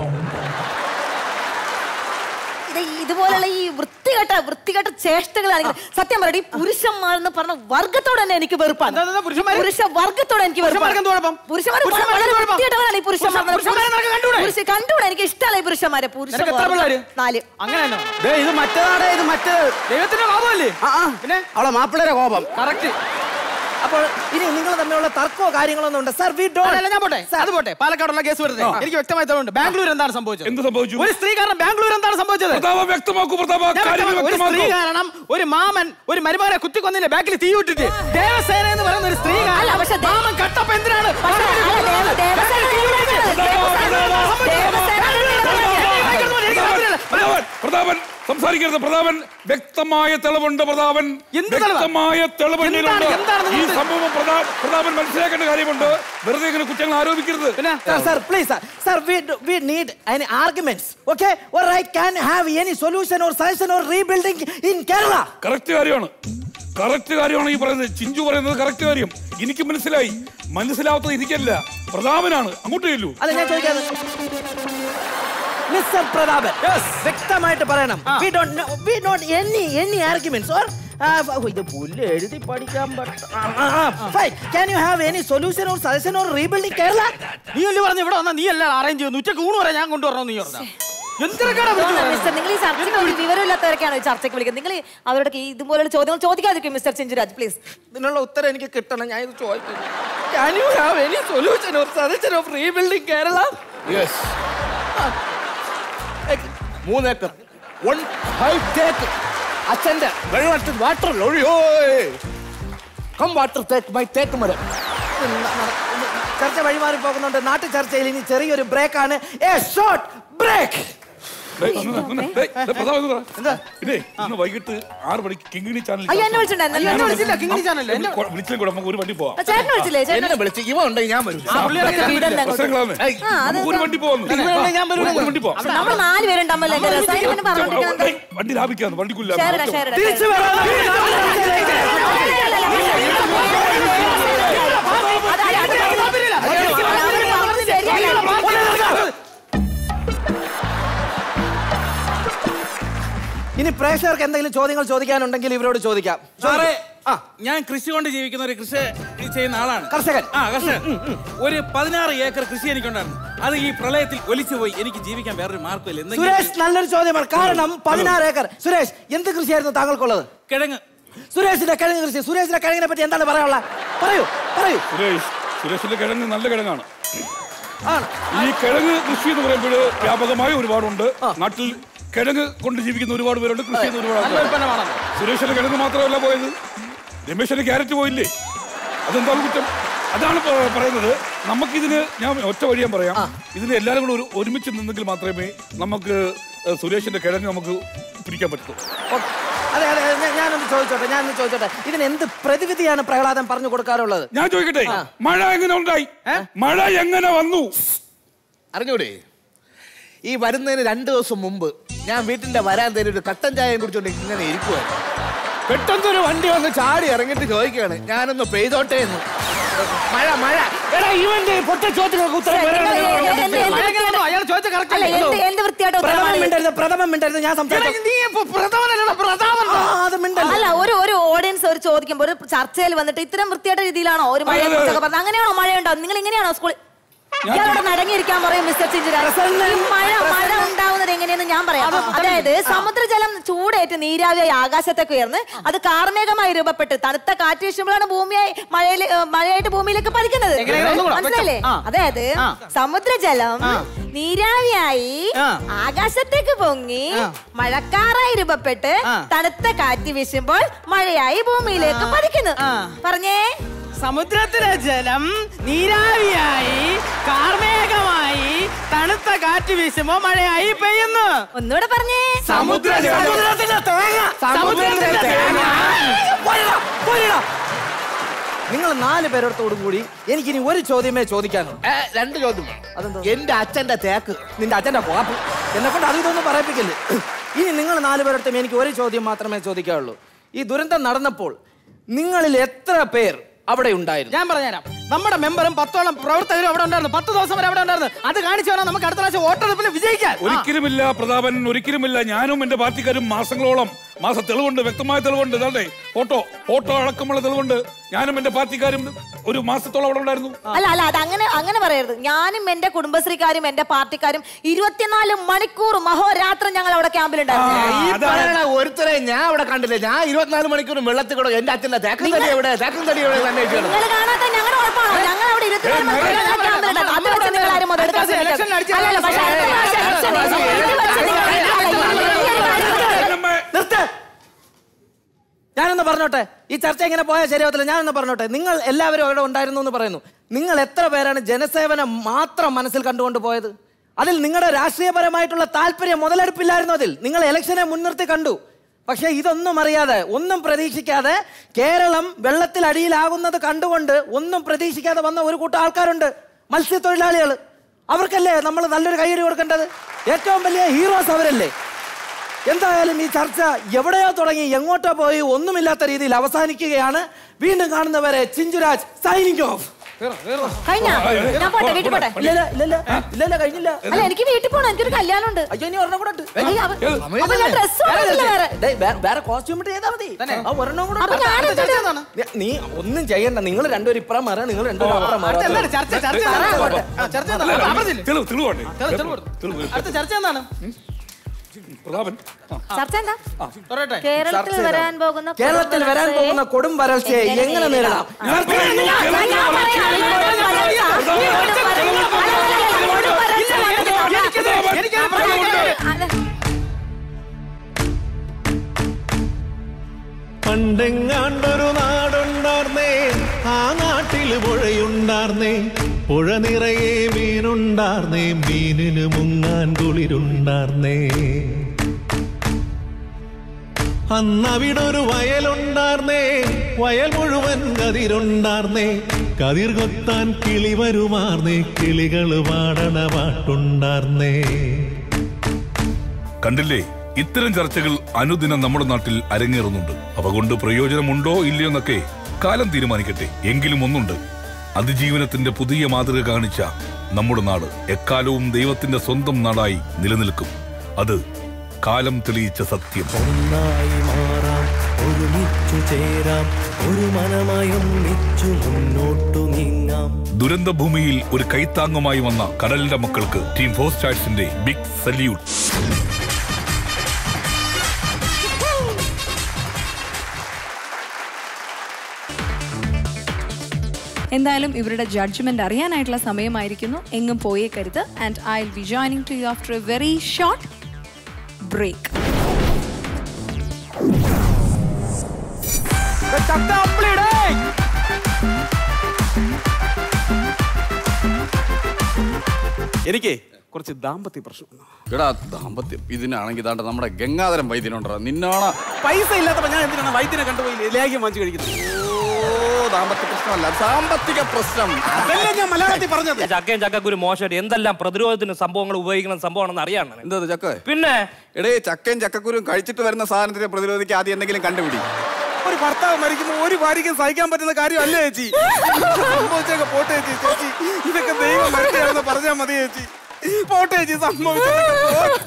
ഇത് ഇതുപോലുള്ള ഈ വൃത്തികെട്ട വൃത്തികെട്ട ചേഷ്ടകൾ കാണിക്കുന്നത് സത്യം പറയട്ടെ ഈ പുരുഷന്മാർ എന്ന് പറഞ്ഞ വർഗത്തോട് തന്നെ എനിക്ക് വെറുപ്പാണ് എന്താ, എന്താ, പുരുഷന്മാര്? പുരുഷ വർഗത്തോട് എനിക്ക് പുരുഷന്മാർക്ക് എന്ത് കുഴപ്പം? പുരുഷന്മാർ പുരുഷന്മാർക്ക് എന്ത് കുഴപ്പം? വൃത്തികെട്ടവരാണ് ഈ പുരുഷന്മാർ പുരുഷന്മാരെ നിനക്ക് കണ്ടൂടെ? പുരുഷ കണ്ടുകൂടെ എനിക്ക് ഇഷ്ടമല്ല ഈ പുരുഷന്മാരെ പുരുഷ നിനക്ക് എത്ര പിള്ളേര്? നാല് അങ്ങനെ തന്നെ ദേ, ഇത് മറ്റേതാണ് ഇത് മറ്റേത് ദൈവത്തിന്റെ കോപമല്ലേ ആ ആ പിന്നെ അവളെ മാപ്പിളയുടെ കോപം കറക്റ്റ് അപ്പോൾ ഇനി നിങ്ങൾ തമ്മിലുള്ള തർക്കമോ കാര്യങ്ങളോ ഒന്നും ഉണ്ട് സർ വി ഡോണ്ട് അല്ല ഞാൻ പോട്ടെ അത് പോട്ടെ പാലക്കാടുള്ള കേസ് വരുന്നത് എനിക്ക് വ്യക്തമായി തോന്നുന്നുണ്ട് ബാംഗ്ലൂർ എന്താണ് സംഭവിച്ചത് എന്ത് സംഭവിച്ചു ഒരു സ്ത്രീ കാരണം ബാംഗ്ലൂർ എന്താണ് സംഭവിച്ചത് പ്രതാപ വ്യക്തമാക്കൂ പ്രതാപ ഞാൻ കാര്യങ്ങൾ വ്യക്തമാ- ഒരു സ്ത്രീ വ്യക്തമാക്കൂ കാരണം ഒരു മാമൻ ഒരു മരുമകനെ കുത്തിക്കൊന്നിന്റെ ബാക്കിൽ തീ വിട്ടിട്ട് ദേവസേന എന്ന് പറയുന്ന ഒരു സ്ത്രീ അല്ല, കാരണം പക്ഷെ ദേ- മാമൻ കട്ടപ്പ എന്തിനാണ് പക്ഷേ, അല്ല, ദേവ- ദേവസേന പ്രതാപൻ പ്രതാപൻ സംസാരിക്കരുത് പ്രതാപൻ വ്യക്തമായ തെളിവുണ്ട് പ്രതാപൻ എന്ത് തെളിവ്? വ്യക്തമായ തെളിവ് എന്താണ്- എന്നിലുണ്ട്. എന്താണ് ഈ നിങ്ങളുടെ- സംഭവം പ്രതാ- പ്രതാപൻ മനസ്സിലാക്കേണ്ട കാര്യമുണ്ട് വെറുതെ ഇങ്ങനെ കുറ്റങ്ങൾ ആരോപിക്കരുത് പിന്നെ Sir, sir, please, sir. Sir, we, do- we need any arguments, okay? Or I can have any solution or suggestion or rebuilding in Kerala. Correct കാര്യമാണ് കറക്റ്റ് കാര്യമാണ് ഈ പറയുന്നത് ചിഞ്ചു പറയുന്നത് കറക്റ്റ് കാര്യം എനിക്ക് മനസ്സിലായി മനസ്സിലാവാത്തത് എനിക്കല്ല പ്രതാപനാണ് അങ്ങോട്ട് ചെല്ലൂ അത് ഞാൻ ചോദിക്കാതെ മിസ്റ്റർ പ്രതാപൻ വ്യക്തമായിട്ട് പറയണം we don't we don't any any arguments or ഇത് പുല്ല് എഴുതി പഠിക്കാൻ fine can you have any solution or suggestion or rebuilding Kerala നീ അല്ലേ പറഞ്ഞു ഇവിടെ വന്നാ നീ അല്ല അറേഞ്ച് ചെയ്യുന്നു ഉച്ചക്ക് ഊണ് വരെ ഞാൻ കൊണ്ടുവരണോ നീ പറഞ്ഞ എന്തിനൊക്കെയാണ് മിസ്റ്റർ നിങ്ങൾ ഈ ചർച്ചയ്ക്ക് ഒരു വിവരമില്ലാത്തവരൊക്കെയാണ് ഈ ചർച്ചയ്ക്ക് വിളിക്കുന്നത് നിങ്ങൾ അവരോട് ഈ ഇതുപോലുള്ള ചോദ്യങ്ങൾ ചോദിക്കാതിരിക്കും മിസ്റ്റർ ചിഞ്ചുരാജ് പ്ലീസ് ഇതിനുള്ള ഉത്തരം എനിക്ക് കിട്ടണം ഞാൻ ഇത് ചോദിക്കുന്നു can you have any solution or suggestion of rebuilding Kerala yes മൂന്നേക്കർ വൺ ഫൈവ് തേക്ക് അച്ഛന്റെ വെള്ളത്തിൽ വാട്ടർ ഒഴിയോ കം വാട്ടർ തേക്ക് മൈ തേക്ക് മരം ചർച്ച വഴിമാറി പോകുന്നുണ്ട് നാട്ടു ചർച്ചയിൽ ഇനി ചെറിയൊരു ബ്രേക്ക് ആണ് എ ഷോർട്ട് ബ്രേക്ക് ഡേയ്, ഒന്ന് നിന്ന്, ഡേയ്, ഡേയ്, പ്രതാപ് ഒന്ന് പറ. ഇതേ ഇന്ന് വൈകിട്ട് ആറ് മണിക്ക് കിങ്ങിണി ചാനൽ അയ്യോ, എന്നെ വിളിച്ചിട്ടുണ്ടായിരുന്നല്ലോ. എന്നെ വിളിച്ചില്ല, കിങ്ങിണി ചാനലിൽ. എന്നെ- വിളിച്ചാൽ കൂടെ നമുക്ക് ഒരു വണ്ടി പോവാം ചേട്ടനെ വിളിച്ചില്ലേ ചേട്ടൻ എന്നെ വിളിച്ച് ഇവ ഉണ്ടെങ്കിൽ ഞാൻ വരും പുള്ളിയൊക്കെ വീടല്ലേ അങ്ങോട്ട്. പ്രശ്നങ്ങളാണ് ആ, അത് നമുക്ക് ഒരു വണ്ടി പോവാം ഞാൻ വരൂല. ഒരു വണ്ടി പോവാം നമ്മൾ നാല് പേരുണ്ടാമല്ലോ എന്റെ രസായനം പറഞ്ഞോണ്ടിരിക്കുന്നത് ഡേയ്, വണ്ടി ലാഭിക്കാന്ന് വണ്ടിക്കുല്ല ഷെയറിടാ ഷെയറിടാ തിരിച്ചു വരാം ഇനി പ്രേക്ഷകർക്ക് എന്തെങ്കിലും ചോദ്യങ്ങൾ ചോദിക്കാനുണ്ടെങ്കിൽ ഇവരോട് ചോദിക്കാം സാറേ ഞാൻ കൃഷി കൊണ്ട് ജീവിക്കുന്ന ഒരു കൃഷി ചെയ്യുന്ന ആളാണ് കർഷകൻ. ആ കർഷകൻ ഒരു പതിനാറ് ഏക്കർ കൃഷി എനിക്കുണ്ടായിരുന്നു അത് ഈ പ്രളയത്തിൽ ഒലിച്ചു പോയി എനിക്ക് ജീവിക്കാൻ വേറൊരു മാർഗ്ഗമില്ല എന്തെങ്കിലും സുരേഷ് നല്ലൊരു ചോദ്യമാണ് കാരണം പതിനാറ് ഏക്കർ സുരേഷ് എന്ത് കൃഷിയായിരുന്നു താങ്കൾക്കുള്ളത് കിഴങ്ങ് സുരേഷിന്റെ കിഴങ്ങ് കൃഷി സുരേഷിന്റെ കിഴങ്ങിനെ പറ്റി എന്താണ് പറയാനുള്ളത് പറയൂ പറയൂ സുരേഷ് സുരേഷിന്റെ കിഴങ്ങ് നല്ല കിഴങ്ങാണ് ആണ് ഈ കിഴങ്ങ് കൃഷി എന്ന് പറയുമ്പോൾ വ്യാപകമായ ഒരുപാടുണ്ട് നാട്ടിൽ കിഴങ്ങ് കൊണ്ട് ജീവിക്കുന്ന ഒരുപാട് പേരുണ്ട് കൃഷി ചെയ്യുന്ന ഒരുപാട് നല്ല ആൾക്കാരുണ്ട്. ഉൽപ്പന്നമാണല്ലോ സുരേഷിന്റെ കിഴങ്ങ് മാത്രമല്ല പോയത് രമേശിന്റെ ക്യാരറ്റ് പോയില്ലേ അതെന്താണ് കുറ്റം അതാണ് പ- പറയുന്നത് നമുക്കിതിന് ഞാൻ ഒറ്റ വഴി ഞാൻ പറയാം ഇതിന് എല്ലാവരും കൂടെ ഒരു ഒരുമിച്ച് നിന്നെങ്കിൽ മാത്രമേ നമുക്ക് ഏഹ്, സുരേഷിന്റെ കിഴങ്ങ് നമുക്ക് പിടിക്കാൻ പറ്റൂ ഓക്കേ. അതെ അതെ അതെ, ഞാൻ- ഞാനൊന്ന് ചോദിച്ചോട്ടെ ഞാനൊന്ന് ചോദിച്ചോട്ടെ ഇതിന് എന്ത് പ്രതിവിധിയാണ് പ്രഹ്ലാദൻ പറഞ്ഞു കൊടുക്കാറുള്ളത് ഞാൻ ചോദിക്കട്ടെ മഴ എങ്ങനെ ഉണ്ടായി മഴ എങ്ങനെ വന്നു അറിഞ്ഞൂടെ ഈ വരുന്നതിന് രണ്ട് ദിവസം മുമ്പ് ഞാൻ വീട്ടിന്റെ വരാന്തയിൽ ഒരു കട്ടൻ ചായയും കുടിച്ചോണ്ട് ഇങ്ങനെ ഇരിക്കുവായിരുന്നു പെട്ടെന്നൊരു വണ്ടി വന്ന് ചാടി ഇറങ്ങിയിട്ട് ചോദിക്കുകയാണ് ഞാനൊന്ന് പെയ്തോട്ടെ എന്ന് മഴ മഴ എടാ ഇവന്റെ പൊട്ട ചോദ്യങ്ങൾക്ക് ഉത്തരം വരാൻ അയാൾ ചോദിച്ച കറക്റ്റ് അല്ല എന്ത് എന്ത് വൃത്തിയായിട്ട് പ്രഥമം ഉത്തരമാണ് മിണ്ടരുത് പ്രഥമം മിണ്ടരുത് ഞാൻ സംസാരിച്ചു നീ ഇപ്പൊ പ്രധാനല്ല പ്രധാന അത് മിണ്ടല്ല അല്ല ഒരു ഒരു ഓഡിയൻസ് ഒരു ചോദിക്കുമ്പോൾ ഒരു ചർച്ചയിൽ വന്നിട്ട് ഇത്തരം വൃത്തിയായിട്ട രീതിയിലാണോ ഒരു മഴയെ കുറിച്ചൊക്കെ പറഞ്ഞത് അങ്ങനെയാണോ മഴ ഉണ്ടാവും നിങ്ങൾ ഇങ്ങനെയാണോ സ്കൂളിൽ ഇയാളോട് നടങ്ങിയിരിക്കാൻ പറയും മിസ്റ്റർ ചിഞ്ചുരാജ് ഈ മഴ മഴ ഉണ്ടാവുന്നത് എങ്ങനെയെന്ന് ഞാൻ പറയാം അതായത് സമുദ്രജലം ചൂടേറ്റ് നീരാവിയായി ആകാശത്തേക്ക് ഉയർന്ന് അത് കാർമേഘമായി രൂപപ്പെട്ട് തണുത്ത കാറ്റ് വീശുമ്പോഴാണ് ഭൂമിയായി മഴയിൽ മഴയായിട്ട് ഭൂമിയിലേക്ക് പതിക്കുന്നത് എങ്ങനെ? ഒന്നുകൂടെ. മനസ്സിലായില്ലേ ആ. അതായത് ആ. സമുദ്രജലം നീരാവിയായി ആ. ആകാശത്തേക്ക് പൊങ്ങി മഴക്കാറായി രൂപപ്പെട്ട് തണുത്ത കാറ്റ് വീശുമ്പോൾ മഴയായി ഭൂമിയിലേക്ക് പതിക്കുന്നു പറഞ്ഞേ സമുദ്രത്തിലെ ജലം നീരാവിയായി കാർമേഘമായി തണുത്ത കാറ്റ് വീശുമ്പോ മഴയായി പെയ്യുന്നു ഒന്നുകൂടെ പറഞ്ഞേ സമുദ്രജലം. സമുദ്രത്തിലെ തേങ്ങ. സമുദ്രത്തിലെ തേങ്ങ. പോയിടാ, പോയിടാ. നിങ്ങൾ നാല് പേരോടത്തോടും കൂടി എനിക്കിനി ഒരു ചോദ്യമേ ചോദിക്കാനുള്ളൂ ഏ, രണ്ട് ചോദ്യം എന്റെ അച്ഛന്റെ തേക്ക് നിന്റെ അച്ഛന്റെ പോപ്പ് എന്നെ കൊണ്ട് അത് ഇതൊന്നും പറയിപ്പിക്കല്ലേ ഇനി നിങ്ങൾ നാല് പേരോടത്തും എനിക്ക് ഒരു ചോദ്യം മാത്രമേ ചോദിക്കാനുള്ളൂ ഈ ദുരന്തം നടന്നപ്പോൾ നിങ്ങളിൽ എത്ര പേർ അവിടെ ഉണ്ടായിരുന്നു ഞാൻ പറഞ്ഞുതരാം നമ്മുടെ മെമ്പറും പത്തോളം പ്രവർത്തകരും അവിടെ ഉണ്ടായിരുന്നു പത്ത് ദിവസം വരെ അവിടെ ഉണ്ടായിരുന്നു അത് കാണിച്ചു വേണം നമുക്ക് അടുത്ത പ്രാവശ്യം വോട്ടെടുപ്പിൽ വിജയിക്കാൻ ആ. ഒരിക്കലുമില്ല പ്രതാപൻ ഒരിക്കലുമില്ല ഞാനും എന്റെ പാർട്ടിക്കാരും മാസങ്ങളോളം മാസ തെളിവുണ്ട് വ്യക്തമായ തെളിവുണ്ട് ഇതാണ്ടേ ഫോട്ടോ ഫോട്ടോ അടക്കമുള്ള തെളിവുണ്ട് ഞാനും എന്റെ പാർട്ടിക്കാരും ഒരു മാസത്തോളം അവിടെ ഉണ്ടായിരുന്നു അല്ല അല്ല അത് അങ്ങനെ അങ്ങനെ പറയരുത് ഞാനും എന്റെ കുടുംബശ്രീക്കാരും എന്റെ പാർട്ടിക്കാരും ഇരുപത്തിനാല് മണിക്കൂർ മഹോരാത്രം ഞങ്ങൾ അവിടെ ക്യാമ്പിലുണ്ടായിരുന്നു ഈ പറയുന്ന ഒരുത്തരെ ഞാൻ അവിടെ കണ്ടില്ല ഞാൻ ഇരുപത്തിനാല് മണിക്കൂർ വെള്ളത്തിൽ കൂടെ എന്റെ അച്ഛന്റെ തേക്കും തടി എവിടെ തേക്കും തടി എവിടെ തന്നെ നിങ്ങൾ കാണാത്ത ഞങ്ങളുടെ കുഴപ്പമാണോ ഞങ്ങൾ അവിടെ ഇരുപത്തിനാല് മണിക്കൂർ ഞങ്ങൾ ക്യാമ്പിലുണ്ടായിരുന്നു അത് വെച്ച് നിങ്ങൾ ആരും മുതലെടുക്കാൻ ശ്രമിക്കരുത്. അല്ലല്ല പക്ഷേ അടുത്ത പ്രാവശ്യം election ന് ഇത് വെച്ച് നിങ്ങൾ അല്ല, ഈ ഒരു കാര്യം നിർത്ത് ഞാനൊന്ന് പറഞ്ഞോട്ടെ ഈ ചർച്ച എങ്ങനെ പോയാൽ ശരിയാവത്തില്ല ഞാനൊന്ന് പറഞ്ഞോട്ടെ നിങ്ങൾ എല്ലാവരും അവിടെ ഉണ്ടായിരുന്നു എന്ന് പറയുന്നു നിങ്ങൾ എത്ര പേരാണ് ജനസേവനം മാത്രം മനസ്സിൽ കണ്ടുകൊണ്ട് പോയത് അതിൽ നിങ്ങളുടെ രാഷ്ട്രീയപരമായിട്ടുള്ള താല്പര്യം മുതലെടുപ്പില്ലായിരുന്നു അതിൽ നിങ്ങൾ ഇലക്ഷനെ മുൻനിർത്തി കണ്ടു പക്ഷേ ഇതൊന്നും അറിയാതെ ഒന്നും പ്രതീക്ഷിക്കാതെ കേരളം വെള്ളത്തിലടിയിലാകുന്നത് കണ്ടുകൊണ്ട് ഒന്നും പ്രതീക്ഷിക്കാതെ വന്ന ഒരു കൂട്ടം ആൾക്കാരുണ്ട് മത്സ്യത്തൊഴിലാളികൾ അവർക്കല്ലേ നമ്മൾ നല്ലൊരു കൈയടി കൊടുക്കേണ്ടത് ഏറ്റവും വലിയ ഹീറോസ് അവരല്ലേ എന്തായാലും ഈ ചർച്ച എവിടെയോ തുടങ്ങി എങ്ങോട്ടോ പോയി ഒന്നുമില്ലാത്ത രീതിയിൽ അവസാനിക്കുകയാണ് വീണ്ടും കാണുന്നവരെ ചിഞ്ചുരാജ് സൈനിങ് ഓഫ് കഴിഞ്ഞാ ഞാൻ പോട്ടെ വീട്ടിൽ പോട്ടെ ഇല്ലല്ല ഇല്ലല്ല ഇല്ലല്ല കഴിഞ്ഞില്ല അല്ല എനിക്ക് വീട്ടിൽ പോകണം എനിക്കൊരു കല്യാണം ഉണ്ട് അയ്യോ ഇനി ഒരെണ്ണം കൂടെ ഉണ്ട് അയ്യോ, അപ്പൊ- അപ്പൊ ഞാൻ ഡ്രസ് വേറെ ഡേയ്, വേ- വേറെ കോസ്റ്റ്യൂം ഇട്ട് ചെയ്താൽ മതി ആ ഒരെണ്ണം കൂടെ അപ്പൊ ഉണ്ട്. ഞാൻ അടുത്ത എന്തിനാ? ചർച്ച എന്താണ്? നീ- നീ ഒന്നും ചെയ്യണ്ട നിങ്ങൾ രണ്ടുപേരും ഇപ്പുറം മാറാ നിങ്ങൾ രണ്ടുപേരും അപ്പുറം മാറാ അടുത്ത എന്താണ് ചർച്ച ചർച്ച എന്താണ്? ആ, ചർച്ച എന്താണ്? അല്ല, ആ, പറഞ്ഞില്ലേ? തെളിവ് തെളിവ് വേണ്ടേ? തെളിവ്, തെളിവ് കൊടുത്തു. തെളിവ്. അടുത്ത ചർച്ച എന്താണ് പ്രതാപൻ ആ. ചർച്ച എന്താ പറയട്ടെ കേരളത്തിൽ ചർച്ച വരാൻ പോകുന്ന കേരളത്തിൽ വരാൻ പോകുന്ന കൊടും വരൾച്ചയെ എങ്ങനെ നേരിടാം ഞാൻ പറയുന്നു, കേരളത്തിലെ പണ്ടെങ്ങാണ്ടൊരു നാടുണ്ടാർന്നേ ആ നാട്ടിൽ പുഴയുണ്ടാർന്നേ പുഴ നിറയെ മീനുണ്ടാർന്നേ മീനിന് മുങ്ങാൻ കുളിരുണ്ടാർന്നേ അന്നവിടൊരു വയലുണ്ടാർന്നേ വയൽ മുഴുവൻ കതിരുണ്ടാർന്നേ കതിർ കൊത്താൻ കിളി വരുമാർന്നേ കിളികൾ പാടണ പാട്ടുണ്ടാർന്നേ കണ്ടില്ലേ ഇത്തരം ചർച്ചകൾ അനുദിനം നമ്മുടെ നാട്ടിൽ അരങ്ങേറുന്നുണ്ട് അവ കൊണ്ട് പ്രയോജനമുണ്ടോ ഇല്ലയോ എന്നൊക്കെ കാലം തീരുമാനിക്കട്ടെ എങ്കിലും ഒന്നുണ്ട് അതിജീവനത്തിന്റെ പുതിയ മാതൃക കാണിച്ച നമ്മുടെ നാട് എക്കാലവും ദൈവത്തിന്റെ സ്വന്തം നാടായി നിലനിൽക്കും അത് കാലം തെളിയിച്ച സത്യം ഒന്നായി മാറാം ഒരുമിച്ചു ചേരാം ഒരു മനമായി ഒന്നിച്ചു മുന്നോട്ടു നീങ്ങാം ദുരന്ത ഭൂമിയിൽ ഒരു കൈത്താങ്ങുമായി വന്ന കടലിന്റെ മക്കൾക്ക് ടീം ഫോർ സ്റ്റാർസിന്റെ ബിഗ് സല്യൂട്ട് എന്തായാലും ഇവരുടെ ജഡ്ജ്മെന്റ് അറിയാനായിട്ടുള്ള സമയമായിരിക്കുന്നു എങ്ങും പോയേക്കരുത് and I will be joining to you after a very short break ചക്ക അപ്പിളിടേ എനിക്ക് കുറച്ച് ദാമ്പത്യ പ്രശ്നം എടാ ദാമ്പത്യം ഇതിനാണെങ്കിൽ ഇതാണ്ട് നമ്മുടെ ഗംഗാധരം വൈദ്യനുണ്ടോ നിന്നാണ് പൈസ ഇല്ലാത്തപ്പോ ഞാൻ എന്തിനാണ് വൈദ്യനെ കണ്ടുപോയി ലേഖ്യം വാങ്ങിച്ചു കഴിക്കുന്നത് ഓ ദാമ്പത്യ പ്രശ്നമല്ല സാമ്പത്തിക പ്രശ്നം അതല്ലേ ഞാൻ മലയാളത്തിൽ പറഞ്ഞത് ചക്കയും ചക്കക്കുരു മോശമായിട്ട് എന്തെല്ലാം പ്രതിരോധത്തിന് സംഭവങ്ങൾ ഉപയോഗിക്കുന്ന സംഭവമാണെന്ന് അറിയാണോ എന്താ ചക്ക പിന്നെ എടേ ചക്കയും ചക്കക്കുരും കഴിച്ചിട്ട് വരുന്ന സാധനത്തിനെ പ്രതിരോധിക്കാൻ ആദ്യം എന്തെങ്കിലും കണ്ടുപിടി ഒരു ഭർത്താവ് മരിക്കുമ്പോൾ ഒരു ഭാര്യയ്ക്ക് സഹിക്കാൻ പറ്റുന്ന കാര്യമല്ല ചേച്ചി സംഭവിച്ചൊക്കെ പോട്ടെ ചേച്ചി ചേച്ചി ഇതൊക്കെ ദൈവം വരുത്തിയാണെന്ന് പറഞ്ഞാൽ മതി ചേച്ചി പോട്ടെ ചേച്ചി സംഭവിച്ചതൊക്കെ പോട്ടെ.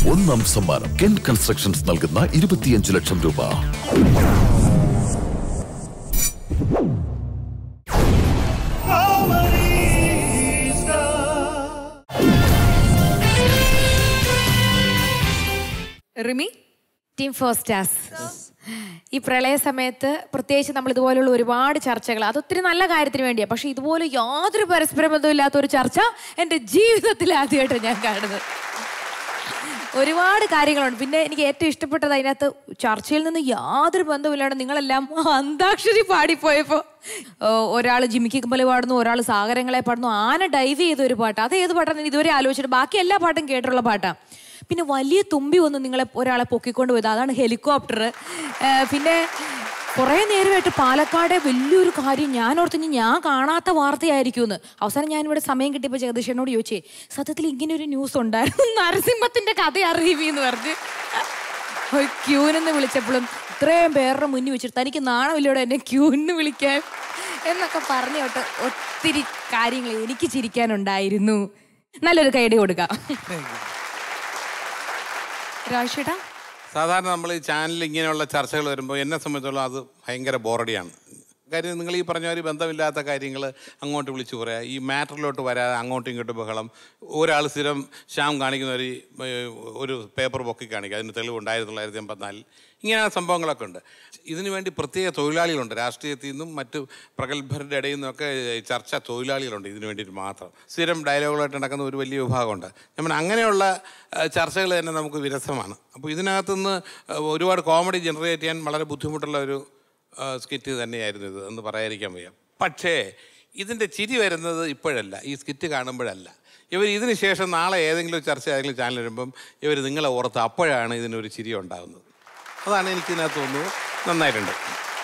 ഒന്നാം സമ്മാനം കെൻ കൺസ്ട്രക്ഷൻസ് നൽകുന്ന ഇരുപത്തിയഞ്ച് ലക്ഷം രൂപ റിമി ടീം ഫോസ്റ്റാസ് ഈ പ്രളയ സമയത്ത് പ്രത്യേകിച്ച് നമ്മൾ ഇതുപോലുള്ള ഒരുപാട് ചർച്ചകൾ അതൊത്തിരി നല്ല കാര്യത്തിന് വേണ്ടിയാണ് പക്ഷെ ഇതുപോലെ യാതൊരു പരസ്പര ബന്ധമില്ലാത്ത ഒരു ചർച്ച എൻ്റെ ജീവിതത്തിൽ ആദ്യമായിട്ട് ഞാൻ കാണുന്നത് ഒരുപാട് കാര്യങ്ങളുണ്ട് പിന്നെ എനിക്ക് ഏറ്റവും ഇഷ്ടപ്പെട്ടത് അതിനകത്ത് ചർച്ചയിൽ നിന്ന് യാതൊരു ബന്ധമില്ലാണ്ട് നിങ്ങളെല്ലാം അന്താക്ഷരി പാടിപ്പോയപ്പോൾ ഒരാൾ ജിമിക്കി കമ്പല് പാടുന്നു ഒരാൾ സാഗരങ്ങളെ പാടുന്നു ആന ഡൈവ് ചെയ്ത ഒരു പാട്ട് അത് ഏത് പാട്ടാണ് ഇതുവരെ ആലോചിച്ചിട്ട് ബാക്കി എല്ലാ പാട്ടും കേട്ടിട്ടുള്ള പാട്ടാണ് പിന്നെ വലിയ തുമ്പി വന്ന് നിങ്ങളെ ഒരാളെ പൊക്കിക്കൊണ്ട് പോയത് അതാണ് ഹെലികോപ്റ്റർ പിന്നെ കുറേ നേരമായിട്ട് പാലക്കാടെ വലിയൊരു കാര്യം ഞാൻ ഓർത്ത് ഇനി ഞാൻ കാണാത്ത വാർത്തയായിരിക്കും എന്ന് അവസാനം ഞാനിവിടെ സമയം കിട്ടിയപ്പോൾ ജഗദീഷനോട് ചോദിച്ചേ സത്യത്തിൽ ഇങ്ങനെ ഒരു ന്യൂസ് ഉണ്ടായിരുന്നു നരസിംഹത്തിന്റെ കഥ അറിയുമി എന്ന് പറഞ്ഞ് ക്യൂനെന്ന് വിളിച്ചപ്പോഴും ഇത്രയും പേരുടെ മുന്നിൽ വെച്ചിട്ട് തനിക്ക് നാണമില്ലോടെ എന്നെ ക്യൂന്ന് വിളിക്കാൻ എന്നൊക്കെ പറഞ്ഞോട്ട് ഒത്തിരി കാര്യങ്ങൾ എനിക്ക് ചിരിക്കാനുണ്ടായിരുന്നു നല്ലൊരു കൈഡി കൊടുക്കാം രാജേട്ടാ സാധാരണ നമ്മൾ ഈ ചാനലിൽ ഇങ്ങനെയുള്ള ചർച്ചകൾ വരുമ്പോൾ എന്നെ സംബന്ധിച്ചോളം അത് ഭയങ്കര ബോറടിയാണ് കാര്യം നിങ്ങൾ ഈ പറഞ്ഞ ഒരു ബന്ധമില്ലാത്ത കാര്യങ്ങൾ അങ്ങോട്ട് വിളിച്ചു പറയാം ഈ മാറ്ററിലോട്ട് വരാതെ അങ്ങോട്ടും ഇങ്ങോട്ടും ബഹളം ഒരാൾ സ്ഥിരം ശ്യാം കാണിക്കുന്ന ഒരു ഏർ, ഒരു പേപ്പർ പൊക്കി കാണിക്കുക അതിന് തെളിവുണ്ട് ആയിരത്തി തൊള്ളായിരത്തി എൺപത്തിനാലിൽ ഇങ്ങനെ സംഭവങ്ങളൊക്കെ ഉണ്ട് ഇതിനു വേണ്ടി പ്രത്യേക തൊഴിലാളികളുണ്ട് രാഷ്ട്രീയത്തിൽ നിന്നും മറ്റു പ്രഗത്ഭരുടെ ഇടയിൽ നിന്നൊക്കെ ചർച്ച തൊഴിലാളികളുണ്ട് ഇതിനു വേണ്ടിയിട്ട് മാത്രം സ്ഥിരം ഡയലോഗുകളായിട്ട് നടക്കുന്ന ഒരു വലിയ വിഭാഗമുണ്ട് നമ്മൾ അങ്ങനെയുള്ള ചർച്ചകൾ തന്നെ നമുക്ക് വിരസമാണ് അപ്പോൾ ഇതിനകത്തുനിന്ന് ഒരുപാട് കോമഡി ജനറേറ്റ് ചെയ്യാൻ വളരെ ബുദ്ധിമുട്ടുള്ള ഒരു സ്കിറ്റ് തന്നെയായിരുന്നു ഇത് എന്ന് പറയാതിരിക്കാൻ വയ്യ പക്ഷേ ഇതിൻ്റെ ചിരി വരുന്നത് ഇപ്പോഴല്ല ഈ സ്കിറ്റ് കാണുമ്പോഴല്ല ഇവർ ഇതിന് ശേഷം നാളെ ഏതെങ്കിലും ഒരു ചർച്ച ഏതെങ്കിലും ചാനൽ വരുമ്പം ഇവർ നിങ്ങളെ ഓർത്ത് അപ്പോഴാണ് ഇതിനൊരു ചിരി ഉണ്ടാകുന്നത് അതാണ് എനിക്ക് ഇതിനകത്ത് തോന്നുന്നത് നന്നായിട്ടുണ്ട്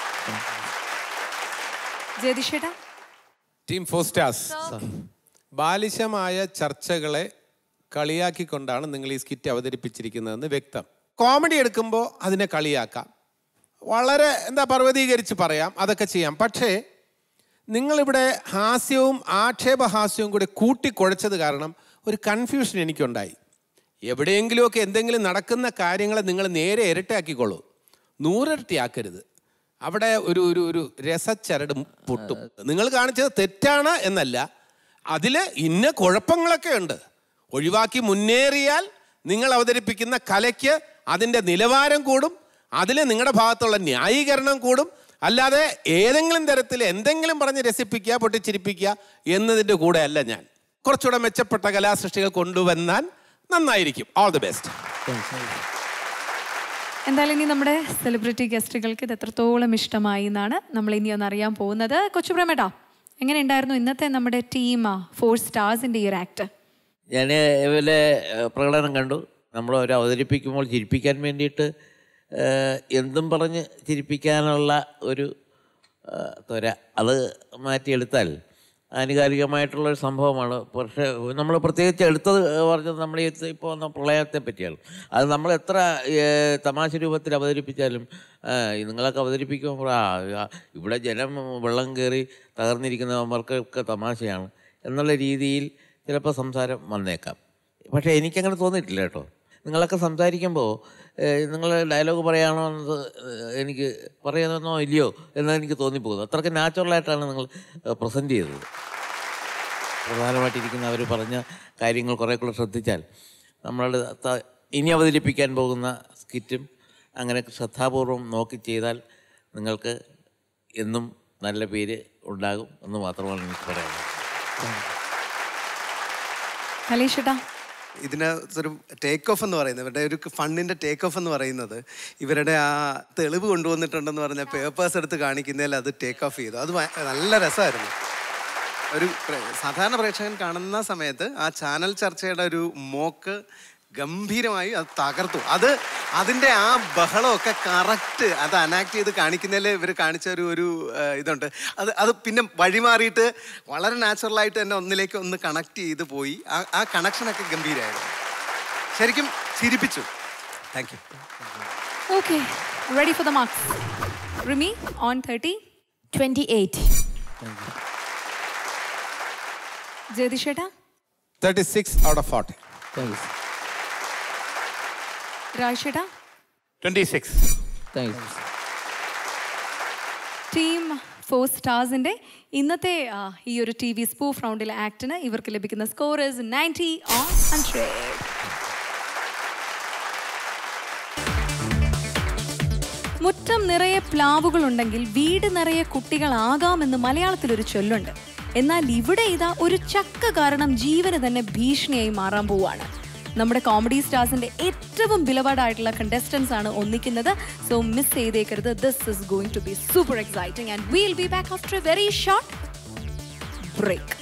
ജയതിഷേട്ടാ ടീം ഫോസ്റ്റാസ് ബാലിശമായ ചർച്ചകളെ കളിയാക്കിക്കൊണ്ടാണ് നിങ്ങൾ ഈ സ്കിറ്റ് അവതരിപ്പിച്ചിരിക്കുന്നതെന്ന് വ്യക്തം കോമഡി എടുക്കുമ്പോൾ അതിനെ കളിയാക്കാം വളരെ എന്താ പർവ്വതീകരിച്ച് പറയാം അതൊക്കെ ചെയ്യാം പക്ഷേ നിങ്ങളിവിടെ ഹാസ്യവും ആക്ഷേപഹാസ്യവും കൂടി കൂട്ടിക്കുഴച്ചത് കാരണം ഒരു കൺഫ്യൂഷൻ എനിക്കുണ്ടായി എവിടെയെങ്കിലുമൊക്കെ എന്തെങ്കിലും നടക്കുന്ന കാര്യങ്ങളെ നിങ്ങൾ നേരെ ഇരട്ടയാക്കിക്കോളൂ നൂറിരട്ടിയാക്കരുത് അവിടെ ഒരു ഒരു ഒരു രസച്ചരട് പൊട്ടും നിങ്ങൾ കാണിച്ചത് തെറ്റാണ് എന്നല്ല അതിൽ ഇന്ന കുഴപ്പങ്ങളൊക്കെ ഉണ്ട് ഒഴിവാക്കി മുന്നേറിയാൽ നിങ്ങൾ അവതരിപ്പിക്കുന്ന കലയ്ക്ക് അതിൻ്റെ നിലവാരം കൂടും അതിൽ നിങ്ങളുടെ ഭാഗത്തുള്ള ന്യായീകരണം കൂടും അല്ലാതെ ഏതെങ്കിലും തരത്തിൽ എന്തെങ്കിലും പറഞ്ഞ് രസിപ്പിക്കുക പൊട്ടിച്ചിരിപ്പിക്കുക എന്നതിൻ്റെ കൂടെ അല്ല ഞാൻ കുറച്ചുകൂടെ മെച്ചപ്പെട്ട കലാസൃഷ്ടികൾ കൊണ്ടുവന്നാൽ നന്നായിരിക്കും ഓൾ ദി ബെസ്റ്റ് എന്തായാലും ഇനി നമ്മുടെ സെലിബ്രിറ്റി ഗസ്റ്റുകൾക്ക് ഇത് എത്രത്തോളം ഇഷ്ടമായി എന്നാണ് നമ്മൾ ഇനി ഒന്ന് അറിയാൻ പോകുന്നത് കൊച്ചുപ്രമേട്ടാ എങ്ങനെ ഉണ്ടായിരുന്നു ഇന്നത്തെ നമ്മുടെ ടീം ഫോർ സ്റ്റാർസിന്റെ ഈ ഒരു ആക്ട് ഞാൻ ഇവരെ ഏഹ്, പ്രകടനം കണ്ടു നമ്മൾ അവർ അവതരിപ്പിക്കുമ്പോൾ ചിരിപ്പിക്കാൻ വേണ്ടിയിട്ട് ഏഹ്, എന്തും പറഞ്ഞ് ചിരിപ്പിക്കാനുള്ള ഒരു ഏഹ്, ത്വര അത് മാറ്റിയെടുത്താൽ ആനുകാലികമായിട്ടുള്ള ഒരു സംഭവമാണ് പക്ഷേ നമ്മൾ പ്രത്യേകിച്ച് എടുത്തത് പറഞ്ഞത് നമ്മൾ ഈ ഇപ്പോൾ വന്ന പ്രളയത്തെ പറ്റിയാണ് അത് നമ്മൾ എത്ര ഏഹ്, തമാശ രൂപത്തിൽ അവതരിപ്പിച്ചാലും ആ, ഈ നിങ്ങളൊക്കെ അവതരിപ്പിക്കുമ്പോൾ ആ ആ, ഇവിടെ ജനം വെള്ളം കയറി തകർന്നിരിക്കുന്നവർക്കൊക്കെ തമാശയാണ് എന്നുള്ള രീതിയിൽ ചിലപ്പോൾ സംസാരം വന്നേക്കാം പക്ഷേ എനിക്കങ്ങനെ തോന്നിയിട്ടില്ല കേട്ടോ നിങ്ങളൊക്കെ സംസാരിക്കുമ്പോൾ നിങ്ങൾ ഡയലോഗ് പറയാണോ എന്ന് എനിക്ക് പറയുന്നോ ഇല്ലയോ എന്ന് എനിക്ക് തോന്നിപ്പോകുന്നു അത്രയ്ക്ക് നാച്ചുറലായിട്ടാണ് നിങ്ങൾ പ്രസൻറ്റ് ചെയ്തത് പ്രധാനമായിട്ടിരിക്കുന്ന അവർ പറഞ്ഞ കാര്യങ്ങൾ കുറേ കൂടെ ശ്രദ്ധിച്ചാൽ നമ്മളുടെ ത- ഇനി അവതരിപ്പിക്കാൻ പോകുന്ന സ്കിറ്റും അങ്ങനെ ശ്രദ്ധാപൂർവം നോക്കി ചെയ്താൽ നിങ്ങൾക്ക് എന്നും നല്ല പേര് ഉണ്ടാകും എന്ന് മാത്രമാണ് എനിക്ക് പറയാനുള്ളത് കലേഷേട്ടാ ഇതിനകത്തൊരു ടേക്ക് ഓഫ് എന്ന് പറയുന്നത് ഇവരുടെ ഒരു ഫണ്ടിന്റെ ടേക്ക് ഓഫ് എന്ന് പറയുന്നത് ഇവരുടെ ആ തെളിവ് കൊണ്ടുവന്നിട്ടുണ്ടെന്ന് പറഞ്ഞ പേപ്പേഴ്സ് എടുത്ത് കാണിക്കുന്നതിൽ അത് ടേക്ക് ഓഫ് ചെയ്തു അത് ഭയ- നല്ല രസമായിരുന്നു ഒരു പ്ര- സാധാരണ പ്രേക്ഷകൻ കാണുന്ന സമയത്ത് ആ ചാനൽ ചർച്ചയുടെ ഒരു മോക്ക് ഗംഭീരമായി അത് തകർത്തു അത് അതിൻ്റെ ആ ബഹളമൊക്കെ കറക്റ്റ് അത് അനാക്ട് ചെയ്ത് കാണിക്കുന്നതിൽ ഇവർ കാണിച്ച ഒരു ഒരു ആ, ഇതുണ്ട് അത് അത് പിന്നെ വഴിമാറിയിട്ട് വളരെ നാച്ചുറലായിട്ട് തന്നെ ഒന്നിലേക്ക് ഒന്ന് കണക്ട് ചെയ്ത് പോയി ആ ആ കണക്ഷനൊക്കെ ഗംഭീരമായിരുന്നു ശരിക്കും ചിരിപ്പിച്ചു thank you okay ready for the marks Rimi on thirty twenty eight ജയതിഷേട്ടാ thirty six out of forty രാജേട്ടാ ട്വന്റി സിക്സ് ടീം ഫോർ സ്റ്റാർസിന്റെ ഇന്നത്തെ ആ, ഈ ഒരു ടി വി സ്പൂഫ് റൗണ്ടിലെ ആക്ടിന് ഇവർക്ക് ലഭിക്കുന്ന score is ninety on hundred മുറ്റം നിറയെ പ്ലാവുകളുണ്ടെങ്കിൽ വീട് നിറയെ കുട്ടികളാകാമെന്ന് മലയാളത്തിൽ ഒരു ചൊല്ലുണ്ട് എന്നാൽ ഇവിടെ ഇതാ ഒരു ചക്ക കാരണം ജീവന് തന്നെ ഭീഷണിയായി മാറാൻ പോവാണ് നമ്മുടെ കോമഡി സ്റ്റാർസിന്റെ ഏറ്റവും വിലപാടായിട്ടുള്ള കണ്ടസ്റ്റൻസ് ആണ് ഒന്നിക്കുന്നത് സോ മിസ് ചെയ്തേക്കരുത് this is going to be super exciting and will be back after a very short break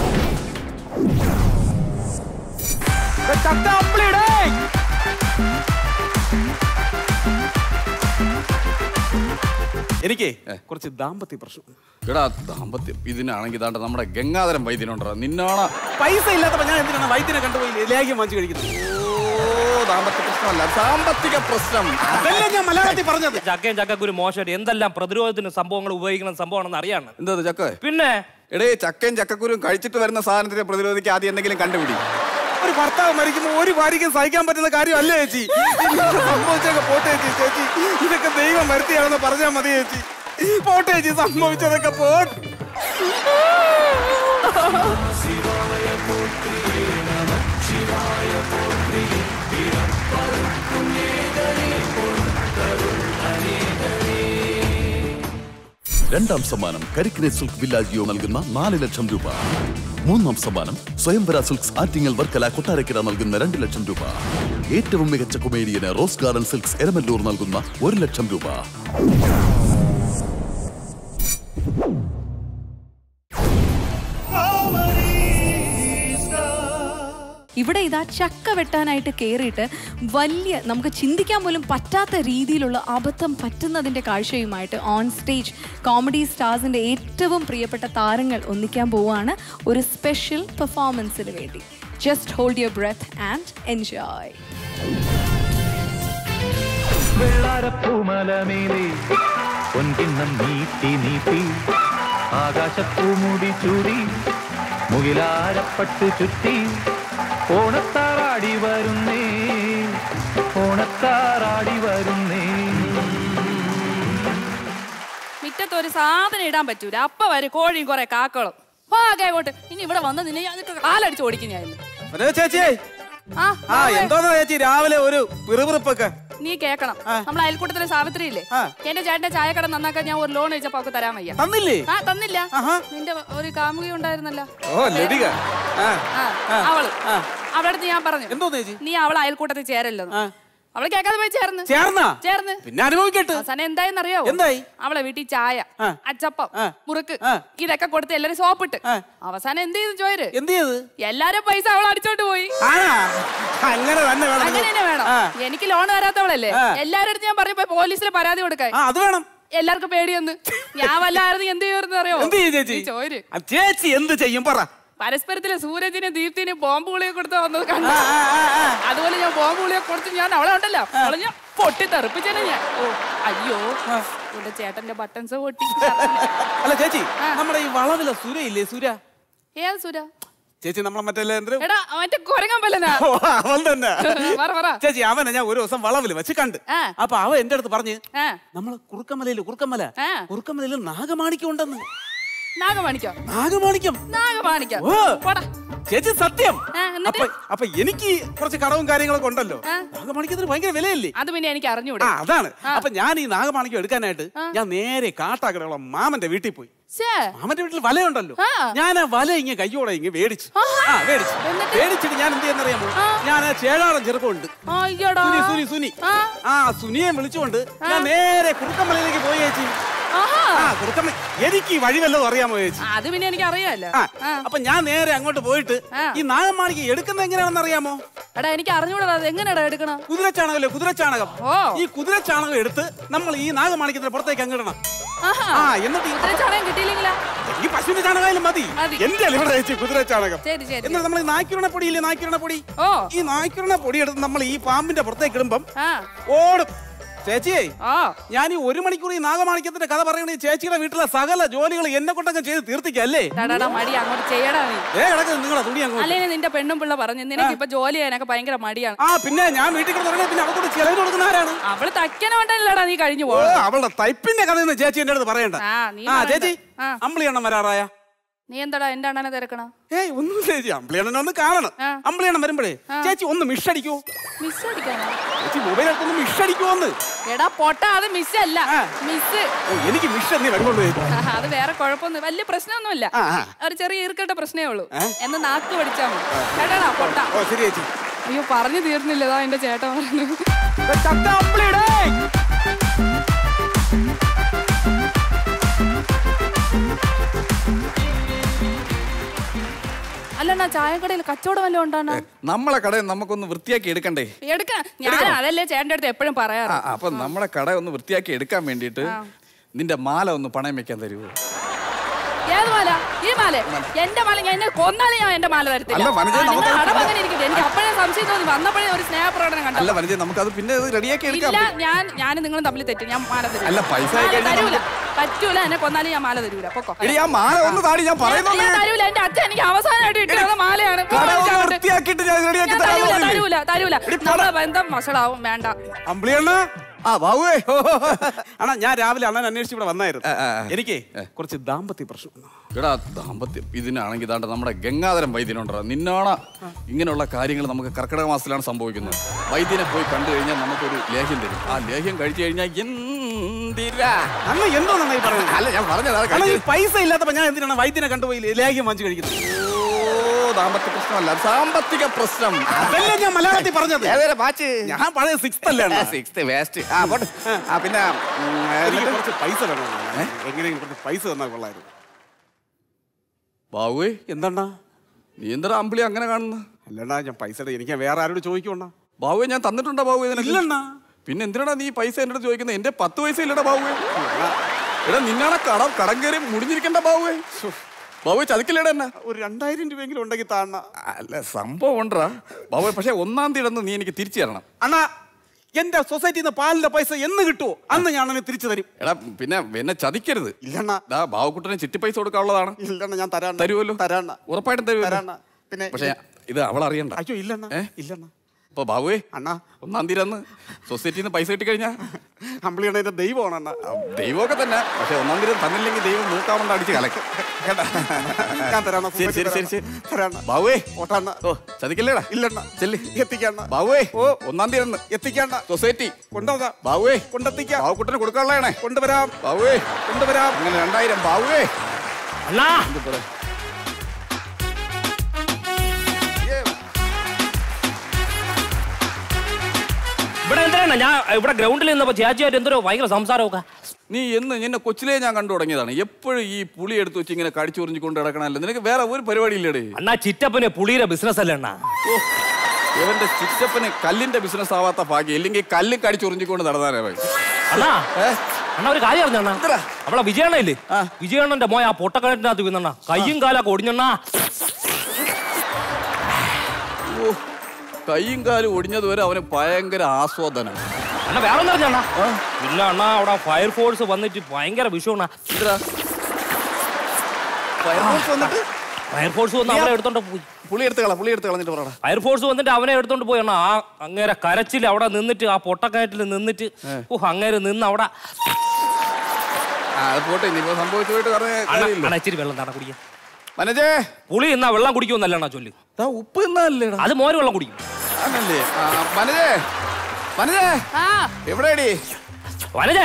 എനിക്ക് കുറച്ച് ദാമ്പത്യ പ്രശ്നം എടാ ദാമ്പത്യം ഇതിനാണെങ്കിൽ ഇതാണ്ട് നമ്മുടെ ഗംഗാധരം വൈദ്യനുണ്ടോ നിന്നാണ് പൈസ ഇല്ലാത്തപ്പോ ഞാൻ എന്തിനാണ് വൈദ്യനെ കണ്ടുപോയി ലേഖ്യം വാങ്ങിച്ചു കഴിക്കുന്നത് ഓ ദാമ്പത്യ പ്രശ്നമല്ല സാമ്പത്തിക പ്രശ്നം അതല്ലേ ഞാൻ മലയാളത്തിൽ പറഞ്ഞത് ചക്കയും ചക്കക്കുരു മോശമായിട്ട് എന്തെല്ലാം പ്രതിരോധത്തിന് സംഭവങ്ങൾ ഉപയോഗിക്കുന്ന സംഭവമാണെന്ന് അറിയാണ് എന്താ ചക്ക പിന്നെ എടേ ചക്കയും ചക്കക്കുരും കഴിച്ചിട്ട് വരുന്ന സാധനത്തിനെ പ്രതിരോധിക്കാൻ ആദ്യം എന്തെങ്കിലും കണ്ടുപിടി ഒരു ഭർത്താവ് മരിക്കുമ്പോൾ ഒരു ഭാര്യയ്ക്കും സഹിക്കാൻ പറ്റുന്ന കാര്യമല്ല ചേച്ചി ഇങ്ങനെ സംഭവിച്ചൊക്കെ പോട്ടെ ചേച്ചി ചേച്ചി ഇതൊക്കെ ദൈവം വരുത്തിയാണെന്ന് പറഞ്ഞാൽ മതി ചേച്ചി പോട്ടെ ചേച്ചി സംഭവിച്ചതൊക്കെ പോട്ടെ രണ്ടാം സമ്മാനം കരിക്കിനെ സിൽക്ക് വില്ലാജിയോ നൽകുന്ന നാല് ലക്ഷം രൂപ മൂന്നാം സമ്മാനം സ്വയംവര സിൽക്സ് ആറ്റിങ്ങൽ വർക്കല കൊട്ടാരക്കര നൽകുന്ന രണ്ട് ലക്ഷം രൂപ ഏറ്റവും മികച്ച കൊമേഡിയന് റോസ് ഗാർഡൻ സിൽക്സ് എരമല്ലൂർ നൽകുന്ന ഒരു ലക്ഷം രൂപ ഇവിടെ ഇതാ ചക്ക വെട്ടാനായിട്ട് കയറിയിട്ട് വലിയ നമുക്ക് ചിന്തിക്കാൻ പോലും പറ്റാത്ത രീതിയിലുള്ള അബദ്ധം പറ്റുന്നതിൻ്റെ കാഴ്ചയുമായിട്ട് ഓൺ സ്റ്റേജ് കോമഡി സ്റ്റാർസിൻ്റെ ഏറ്റവും പ്രിയപ്പെട്ട താരങ്ങൾ ഒന്നിക്കാൻ പോവുകയാണ് ഒരു സ്പെഷ്യൽ പെർഫോമൻസിന് വേണ്ടി just hold your breath and enjoy വെള്ളാരപ്പൂമലമേലെ പൊൻകിണ്ണം നീട്ടി നീട്ടി ആകാശപ്പൂമുടി ചൂടി മുകിലാരപ്പട്ട് ചുറ്റി ഓണത്താറാടി വരുന്നേ ഓണത്താറാടി വരുന്നേ മുറ്റത്ത് ഒരു സാധനം ഇടാൻ പറ്റൂല അപ്പ വരും കോഴിയും കുറെ കാക്കളും ആകെ അങ്ങോട്ട് ഇനി ഇവിടെ വന്ന് നിന്നെ ഞാൻ എന്നിട്ട് കാലടിച്ച് ഓടിക്കും ഞാൻ ഇന്ന്. അതെ ചേച്ചി ആ ആ എന്തോന്നാ ചേച്ചി രാവിലെ ഒരു പിറുപിറുപ്പൊക്കെ നീ കേക്കണം നമ്മളെ അയൽക്കൂട്ടത്തിലെ സാവിത്രി ഇല്ലേ എന്റെ ചേട്ടന്റെ ചായക്കട നന്നാക്കാൻ ഞാൻ ഒരു ലോൺ അയച്ചപ്പോ അവക്ക് തരാൻ വയ്യ തന്നില്ലേ? ആ തന്നില്ല നിന്റെ ഒരു കാമുകി ഉണ്ടായിരുന്നല്ലോ ഓ ലതിക ആ ആ, അവള് അവളുടെ അടുത്ത് ഞാൻ പറഞ്ഞു എന്തോ ചേച്ചി നീ അവളെ അയൽക്കൂട്ടത്തിൽ ചേരല്ലോ അവള് കേൾക്കാതെ പോയി ചേർന്ന് ചേർന്നാ? ചേർന്ന് പിന്നെ അനുഭവിക്കട്ടെ അവസാനം എന്തായെന്ന് അറിയാവോ എന്തായി? അവളെ വീട്ടിൽ ചായ അച്ചപ്പം മുറുക്ക് ഇതൊക്കെ കൊടുത്ത് എല്ലാരും സോപ്പിട്ട് അവസാനം എന്ത് ചെയ്തു ചോര് എന്ത് ചെയ്ത് എല്ലാരും പൈസ അവൾ അടിച്ചോണ്ട് പോയി ആണാ അങ്ങനെ തന്നെ വേണം അങ്ങനെ തന്നെ വേണം ആ. എനിക്ക് ലോൺ തരാത്തവളല്ലേ ആ. എല്ലാരും അടുത്ത് ഞാൻ പറയപ്പോ പോലീസിൽ പരാതി കൊടുക്കാൻ ആ അത് വേണം എല്ലാവർക്കും പേടിയൊന്ന് ഞാൻ വല്ലായിരുന്നു എന്ത് ചെയ്യുമെന്ന് അറിയോ എന്ത് ചെയ്യും ചേച്ചി ഈ ചോര് ആ, ചേച്ചി എന്ത് ചെയ്യും പറ പരസ്പരത്തിലെ സൂരജിനെ ദീപ്തിനെ ബോംബ് ഗുളിയെ കൊടുത്ത് വന്നത് കണ്ടു അതുപോലെ ഞാൻ ബോംബ് ഗുളിയെ കൊടുത്ത് ഞാൻ അവളെ ഉണ്ടല്ലോ അവളെ ഞാൻ പൊട്ടി തെറിപ്പിച്ചേനെ ഞാൻ ഓ അയ്യോ ഇവിടെ ചേട്ടന്റെ ബട്ടൺസ് പൊട്ടി അല്ല ചേച്ചി നമ്മുടെ ഈ വളവിലെ സുര ഇല്ലേ സുര ഏത് സുര ചേച്ചി നമ്മളെ മറ്റേ എന്തൊരു- എടാ മറ്റേ കൊരങ്ങൻ പല്ലനാ ഓ, അവൻ തന്നെ പറ പറ ചേച്ചി അവനെ ഞാൻ ഒരു ദിവസം വളവിൽ വെച്ച് കണ്ട് ആ. അപ്പൊ അവൻ എന്റെ അടുത്ത് പറഞ്ഞ് ആ നമ്മള് കുറുക്കമലയില് കുറുക്കമല കുറുക്കമലയിൽ നാഗമാണിക്യം ഉണ്ടെന്ന് നാഗമാണിക്കോ നാഗമാണിക്യം നാഗമാണിക്കോ ഓ. പോടാ ചേച്ചി സത്യം ആ, എന്നിട്ട്? അപ്പൊ അപ്പൊ എനിക്ക് കുറച്ച് കടവും കാര്യങ്ങളൊക്കെ ഉണ്ടല്ലോ നാഗമാണിക്യത്തിന് ഭയങ്കര വിലയല്ലേ അത് പിന്നെ എനിക്ക് അറിഞ്ഞൂടെ ആ അതാണ് അപ്പൊ ഞാൻ ഈ നാഗമാണിക്യം എടുക്കാനായിട്ട് ഞാൻ നേരെ കാട്ടാക്കടയുള്ള മാമന്റെ വീട്ടിൽ പോയി ശ്ശേ. മാമന്റെ വീട്ടിൽ വലയുണ്ടല്ലോ ആ. ഞാൻ ആ വല ഇങ്ങനെ കയ്യോടെ ഇങ്ങനെ മേടിച്ചു ആ മേടിച്ചു മേടിച്ചിട്ട് ഞാൻ എന്ത് ചെയ്യുന്നറിയാമോ ഞാൻ ആ ചേഴാടൻ ചെറുപ്പമുണ്ട് അയ്യോടാ സുനി സുനി സുനി ആ സുനിയെ വിളിച്ചുകൊണ്ട് ഞാൻ നേരെ കുറുക്കമലയിലേക്ക് പോയി ചേച്ചി ആ കുറുക്കമ്മ എനിക്ക് ഈ വഴി വല്ലതും അറിയാമോ ചേച്ചി അത് പിന്നെ എനിക്ക് അറിയാലോ ആ അപ്പൊ ഞാൻ നേരെ അങ്ങോട്ട് പോയിട്ട് ഈ നാഗമാണിക്ക് എടുക്കുന്നത് എങ്ങനെയാണെന്ന് അറിയാമോ എടാ എനിക്ക് അറിഞ്ഞൂടാ അത് എങ്ങനെയാടാ എടുക്കണം കുതിരച്ചാണകല്ലേ കുതിരച്ചാണകം ഓ. ഈ കുതിരച്ചാണകം എടുത്ത് നമ്മൾ ഈ നാഗമാണിക്കത്തിന്റെ പുറത്തേക്ക് അങ്ങിടണം ആഹാ. ആ എന്നിട്ട് ഈ- കുതിരച്ചാണകം കിട്ടിയില്ലെങ്കിലാ ഈ പശുവിന്റെ ചാണകമായാലും മതി മതി. എന്റെ അല്ലേ ഇവിടെ ചേച്ചി കുതിരച്ചാണകം ശരി ശരി എന്നിട്ട് നമ്മൾ ഈ നായ്ക്കുരണ പൊടിയില്ലേ നായ്ക്കുരണ പൊടി ഓ ഈ നായ്ക്കുരണ പൊടി എടുത്ത് നമ്മൾ ഈ പാമ്പിന്റെ പുറത്തേക്ക് ഇടുമ്പം ആ ഓടും ചേച്ചിയെ ഞാൻ ഈ ഒരു മണിക്കൂർ ഈ നാഗമാണിക്യത്തിന്റെ കഥ പറയണ ഈ ചേച്ചിയുടെ വീട്ടിലെ സകല ജോലികൾ എന്നെ കൊണ്ടൊക്കെ ചെയ്ത് തീർത്തിക്കല്ലേ ടാടാ മടി അങ്ങോട്ട് ചെയ്യടാ നീ ഏ കിടക്കുന്നത് നിങ്ങളെ തുണി അങ്ങോട്ട് അല്ലെങ്കിൽ നിന്റെ പെണ്ണും പിള്ള പറഞ്ഞു നിനക്ക് ഇപ്പൊ ജോലി ചെയ്യാനൊക്കെ ഭയങ്കര മടിയാണ് ആ പിന്നെ ഞാൻ വീട്ടിൽ കിടന്നു പിന്നെ അവൾക്ക് ചെലവിന് കൊടുക്കുന്ന ആരാണ് അവള് തയ്ക്കണോണ്ടല്ലടാ നീ കഴിഞ്ഞു ഓ, പോകും അവളുടെ തൈപ്പിന്റെ കഥ ചേച്ചി എന്റെ അടുത്ത് പറയണ്ട ആ, നീ ആ പറയണ്ട. ചേച്ചി ആ. അമ്പിളി എണ്ണം വരാറായ നീ എന്താടാ എന്റെ അണ്ണനെ തിരക്കണ ഏയ് ഒന്നും ചേച്ചി അമ്പിളിയണ്ണനെ ഒന്ന് കാണണം അമ്പിളിയണ്ണം വരുമ്പോഴേ ചേച്ചി ഒന്ന് മിഷ് അടിക്കോ മിസ് അടിക്കാനോ ചേച്ചി മൊബൈൽ എടുത്തൊന്ന് മിഷ് അടിക്കുമോന്ന് എടാ പൊട്ട അത് മിസ് അല്ല മിസ് ഓ, എനിക്ക് മിഷ് എന്നേ വരുന്നുള്ളൂ ചേച്ചി. അത് വേറെ കുഴപ്പമൊന്നും വലിയ പ്രശ്നമൊന്നുമില്ല ആ, ആ. ഒരു ചെറിയ ഈർക്കട്ട പ്രശ്നമേ ഉള്ളൂ എന്ന് നാക്ക് പഠിച്ചാ മതി കേട്ടാ പൊട്ട ഓ ശരി ചേച്ചി അയ്യോ പറഞ്ഞു തീർന്നില്ലതാ എന്റെ ചേട്ടൻ പറഞ്ഞു അല്ലണ്ണാ ചായക്കടയിൽ കച്ചവടം വല്ലതും ഉണ്ടാണോ നമ്മളെ കട നമുക്കൊന്ന് വൃത്തിയാക്കി എടുക്കണ്ടേ എടുക്കണം ഞാൻ അതല്ലേ ചേട്ടൻ്റെ അടുത്ത് എപ്പോഴും പറയാറ് ആ, അപ്പൊ നമ്മളെ കട ഒന്ന് വൃത്തിയാക്കി എടുക്കാൻ വേണ്ടിയിട്ട് നിന്റെ മാല ഒന്ന് പണയം വെക്കാൻ തരുമോ ഏത് മാല ഈ മാല എന്റെ മാല ഞാൻ എന്നെ കൊന്നാലും ഞാൻ എന്റെ മാല തരത്തില്ല അല്ല, വനജ, ആ, നമുക്ക് നിങ്ങൾ അത് അടവ് അങ്ങനെ ഇരിക്കട്ടെ എനിക്ക് അപ്പോഴേ സംശയം തോന്നി വന്നപ്പോഴേ ഒരു സ്നേഹപ്രകടനം കണ്ടു അല്ല വനജ നമുക്കത് പിന്നെ റെഡിയാക്കി എടുക്കാം ഇല്ല ഞാൻ ഞാനും നിങ്ങളും തമ്മിൽ തെറ്റും ഞാൻ മാല തരൂല അല്ല, പൈസ ആയി മാല കഴിഞ്ഞാൽ തരൂല പറ്റൂല എന്നെ കൊന്നാലും ഞാൻ മാല തരൂല പൊക്കോ എടി, ആ മാല ഒന്ന് താടി, ഞാൻ പറയുന്നുണ്ട്. ഞാൻ തരൂല എന്റെ അച്ഛൻ എനിക്ക് അവസാനമായിട്ട് ഇട്ടിരുന്ന മാലയാണ് കട ഒന്ന് ഞാൻ വൃത്തിയാക്കിയിട്ട് ഞാൻ റെഡിയാക്കി തരൂല തരാം തരൂല തരൂല നമ്മളെ ബന്ധം വഷളാവും വേണ്ട അമ്പിളിയണ്ണ ആ ബാബുവേ അണ്ണാ ഞാൻ രാവിലെ അണ്ണൻ അന്വേഷിച്ച് ഇവിടെ വന്നായിരുന്നു എനിക്ക് കുറച്ച് ദാമ്പത്യ പ്രശ്നം എടാ ദാമ്പത്യം ഇതിനാണെങ്കിൽ ഇതാണ്ട് നമ്മുടെ ഗംഗാധരം വൈദ്യനുണ്ടോ നിന്നാണ് ഇങ്ങനെയുള്ള കാര്യങ്ങൾ നമുക്ക് കർക്കിടക മാസത്തിലാണ് സംഭവിക്കുന്നത് വൈദ്യനെ പോയി കണ്ടു കഴിഞ്ഞാൽ നമുക്കൊരു ലേഹ്യം തരും ആ ലേഹ്യം കഴിച്ചു കഴിഞ്ഞാൽ എന്തിരാ അണ്ണ എന്തോ നന്നായി പറയുന്നത് അല്ല ഞാൻ പറഞ്ഞതാ അണ്ണാ, ഈ കഴിച്ചത്. പൈസ ഇല്ലാത്തപ്പോ ഞാൻ എന്തിനാണ് വൈദ്യനെ കണ്ടുപോയി ലേഖ്യം വാങ്ങിച്ചു കഴിക്കുന്നത് ഓ ദാമ്പത്യ പ്രശ്നമല്ല സാമ്പത്തിക പ്രശ്നം അതല്ലേ ഞാൻ മലയാളത്തിൽ പറഞ്ഞത് ഏതേരെ മാച്ച് ഞാൻ പഴയ സിക്സ് അല്ലേ അണ്ണാ? സിക്സ്ത് വേസ്റ്റ് ആ പോട്ടെ ആ പിന്നെ ഉം, എനിക്ക് എന്നിട്ട് കുറച്ച് പൈസ വേണം അണ്ണാ. എങ്ങനെയെങ്കിലും കുറച്ച് പൈസ തന്നാൽ കൊള്ളായിരുന്നു ബാബുവേ എന്താണ്ടാ നീ എന്താ അമ്പിളി അങ്ങനെ കാണുന്നു അല്ലണ്ണാ ഞാൻ പൈസ എനിക്ക് വേറെ ആരോട് ചോദിക്കണ്ട ബാബുവെ ഞാൻ തന്നിട്ടുണ്ടോ ബാബു ഇതിനൊക്കെ? ഇല്ലണ്ണാ. പിന്നെ എന്തിനാടാ നീ പൈസ എന്റെ അടുത്ത് ചോദിക്കുന്നത് എന്റെ പത്ത് പൈസ ഇല്ലടാ ബാബുവേ എടാ നിന്നാണ് കടം കടം കയറി മുടിഞ്ഞിരിക്കണ്ട ബാബുവേ ബാബു ചതിക്കില്ലേടാ എന്നെ ഒരു രണ്ടായിരം രൂപയെങ്കിലും ഉണ്ടെങ്കിൽ താണ അല്ല സംഭവം ഉണ്ടടാ ബാബു പക്ഷെ ഒന്നാം തീയതി നീ എനിക്ക് തിരിച്ചു തരണം അണ്ണാ എന്റെ സൊസൈറ്റിയിൽ നിന്ന് പാലിന്റെ പൈസ എന്ന് കിട്ടുമോ അന്ന് ഞാൻ അവനെ തിരിച്ചു തരും എടാ പിന്നെ എന്നെ ചതിക്കരുത് ഇല്ലണ്ണ ദാ ബാബുക്കുട്ടന് ചിട്ടി പൈസ കൊടുക്കാനുള്ളതാണ് ഇല്ലണ്ണ ഞാൻ തരാണ്ണ തരുമല്ലോ തരാണ്ണ ഉറപ്പായിട്ടും തരാണ്ണ തരുമല്ലോ പിന്നെ പക്ഷെ ഇത് അവൾ അറിയണ്ട അയ്യോ ഇല്ലണ്ണ ഏ? ഇല്ലണ്ണ അപ്പൊ ബാബുവേ അണ്ണാ ഒന്നാം തീയതി അന്ന് സൊസൈറ്റിയിൽ നിന്ന് പൈസ കിട്ടിക്കഴിഞ്ഞാ അമ്പിളിയാണ് എന്റെ ദൈവമാണ് അണ്ണ ദൈവമൊക്കെ തന്നെ പക്ഷെ ഒന്നാം തീയതി തന്നില്ലെങ്കിൽ ദൈവം മൂക്കാവണ്ട അടിച്ച് കലക്കും കേട്ടാ? ഞാൻ തരാണ്ണ ശരി ശരി ശരി ശരി തരാണ്ണ ബാബുവേ ഓട്ടാണ്ണ ഓ ചതിക്കല്ലേടാ ഇല്ലണ്ണ ചെല്ലി എത്തിക്കണ്ണ ബാബുവേ ഓ ഒന്നാം തീയതി അന്ന് എത്തിക്കണ്ണ സൊസൈറ്റി കൊണ്ടുവന്നാ ബാബുവേ കൊണ്ടെത്തിക്കാം ബാബുക്കുട്ടന് കൊടുക്കാനുള്ളതാണേ കൊണ്ടുവരാം ബാബുവേ കൊണ്ടുവരാം അങ്ങനെ രണ്ടായിരം ബാബുവേ അണ്ണാ എന്ത് പറ ഇവിടെ എന്തിനാണ് ഞാൻ ഇവിടെ ഗ്രൗണ്ടിൽ നിന്നപ്പോ ചേച്ചിയായിട്ട് എന്തോ ഭയങ്കര സംസാരമൊക്കെ നീ എന്ന് എന്നെ കൊച്ചിലേ ഞാൻ കണ്ടു തുടങ്ങിയതാണ് എപ്പോഴും ഈ പുളി എടുത്ത് വെച്ച് ഇങ്ങനെ കടിച്ചുറിഞ്ഞു കൊണ്ട് കിടക്കണല്ലോ നിനക്ക് വേറെ ഒരു പരിപാടി ഇല്ലേടേ അണ്ണാ ചിറ്റപ്പന് പുളിയുടെ ബിസിനസ് അല്ലേ അണ്ണാ ഇവന്റെ ചിറ്റപ്പന് കല്ലിന്റെ ബിസിനസ് ആവാത്ത ഭാഗ്യം ഇല്ലെങ്കിൽ കല്ല് കടിച്ചുറിഞ്ഞിക്കൊണ്ട് നടന്നാലേ ഭായി അണ്ണാ അണ്ണാ ഒരു കാര്യം അറിഞ്ഞ അണ്ണാ അവളെ വിജയണ്ണ ഇല്ലേ വിജയണ്ണന്റെ മോയ ആ പൊട്ടക്കിണറ്റിനകത്ത് വീണണ്ണ കയ്യും കാലൊക്കെ ഒടിഞ്ഞണ്ണാ ഓ കൈയും കാലും ഒടിഞ്ഞത് വരെ അവന് ഭയങ്കര ആസ്വാദനം അണ്ണാ വേറെ ഒന്നും അറിഞ്ഞ ഇല്ല അണ്ണാ അവിടെ ഫയർഫോഴ്സ് വന്നിട്ട് ഭയങ്കര വിഷയണ്ണ ഫയർഫോഴ്സ് വന്നിട്ട് ഫയർഫോഴ്സ് വന്ന് അവനെ എടുത്തോണ്ട് പോയി പുളി എടുത്ത് കള പുളി എടുത്ത് കളഞ്ഞിട്ട് പറയടാ ഫയർഫോഴ്സ് വന്നിട്ട് അവനെ എടുത്തോണ്ട് പോയി അണ്ണാ ആ അങ്ങേരെ കരച്ചിൽ അവിടെ നിന്നിട്ട് ആ പൊട്ടക്കയറ്റിൽ നിന്നിട്ട് ഓ അങ്ങേര് നിന്ന് അവിടെ ആ അത് പോട്ടെ ഇനിയിപ്പോ സംഭവിച്ചു പോയിട്ട് പറഞ്ഞ അണ്ണാ, കാര്യമില്ല. അണ്ണാ, ഇച്ചിരി വെള്ളം തട കുടിക്കാൻ മനജേ പുളി എന്നാ വെള്ളം കുടിക്കുമെന്നല്ല അണ്ണാ ചൊല്ലു ഉപ്പ് എന്നാല്ലേടാ അത് മോര് വെള്ളം കുടിക്കും ആണല്ലേ ആ, മനജേ മനജേ ആ എവിടെയാടി വനജേ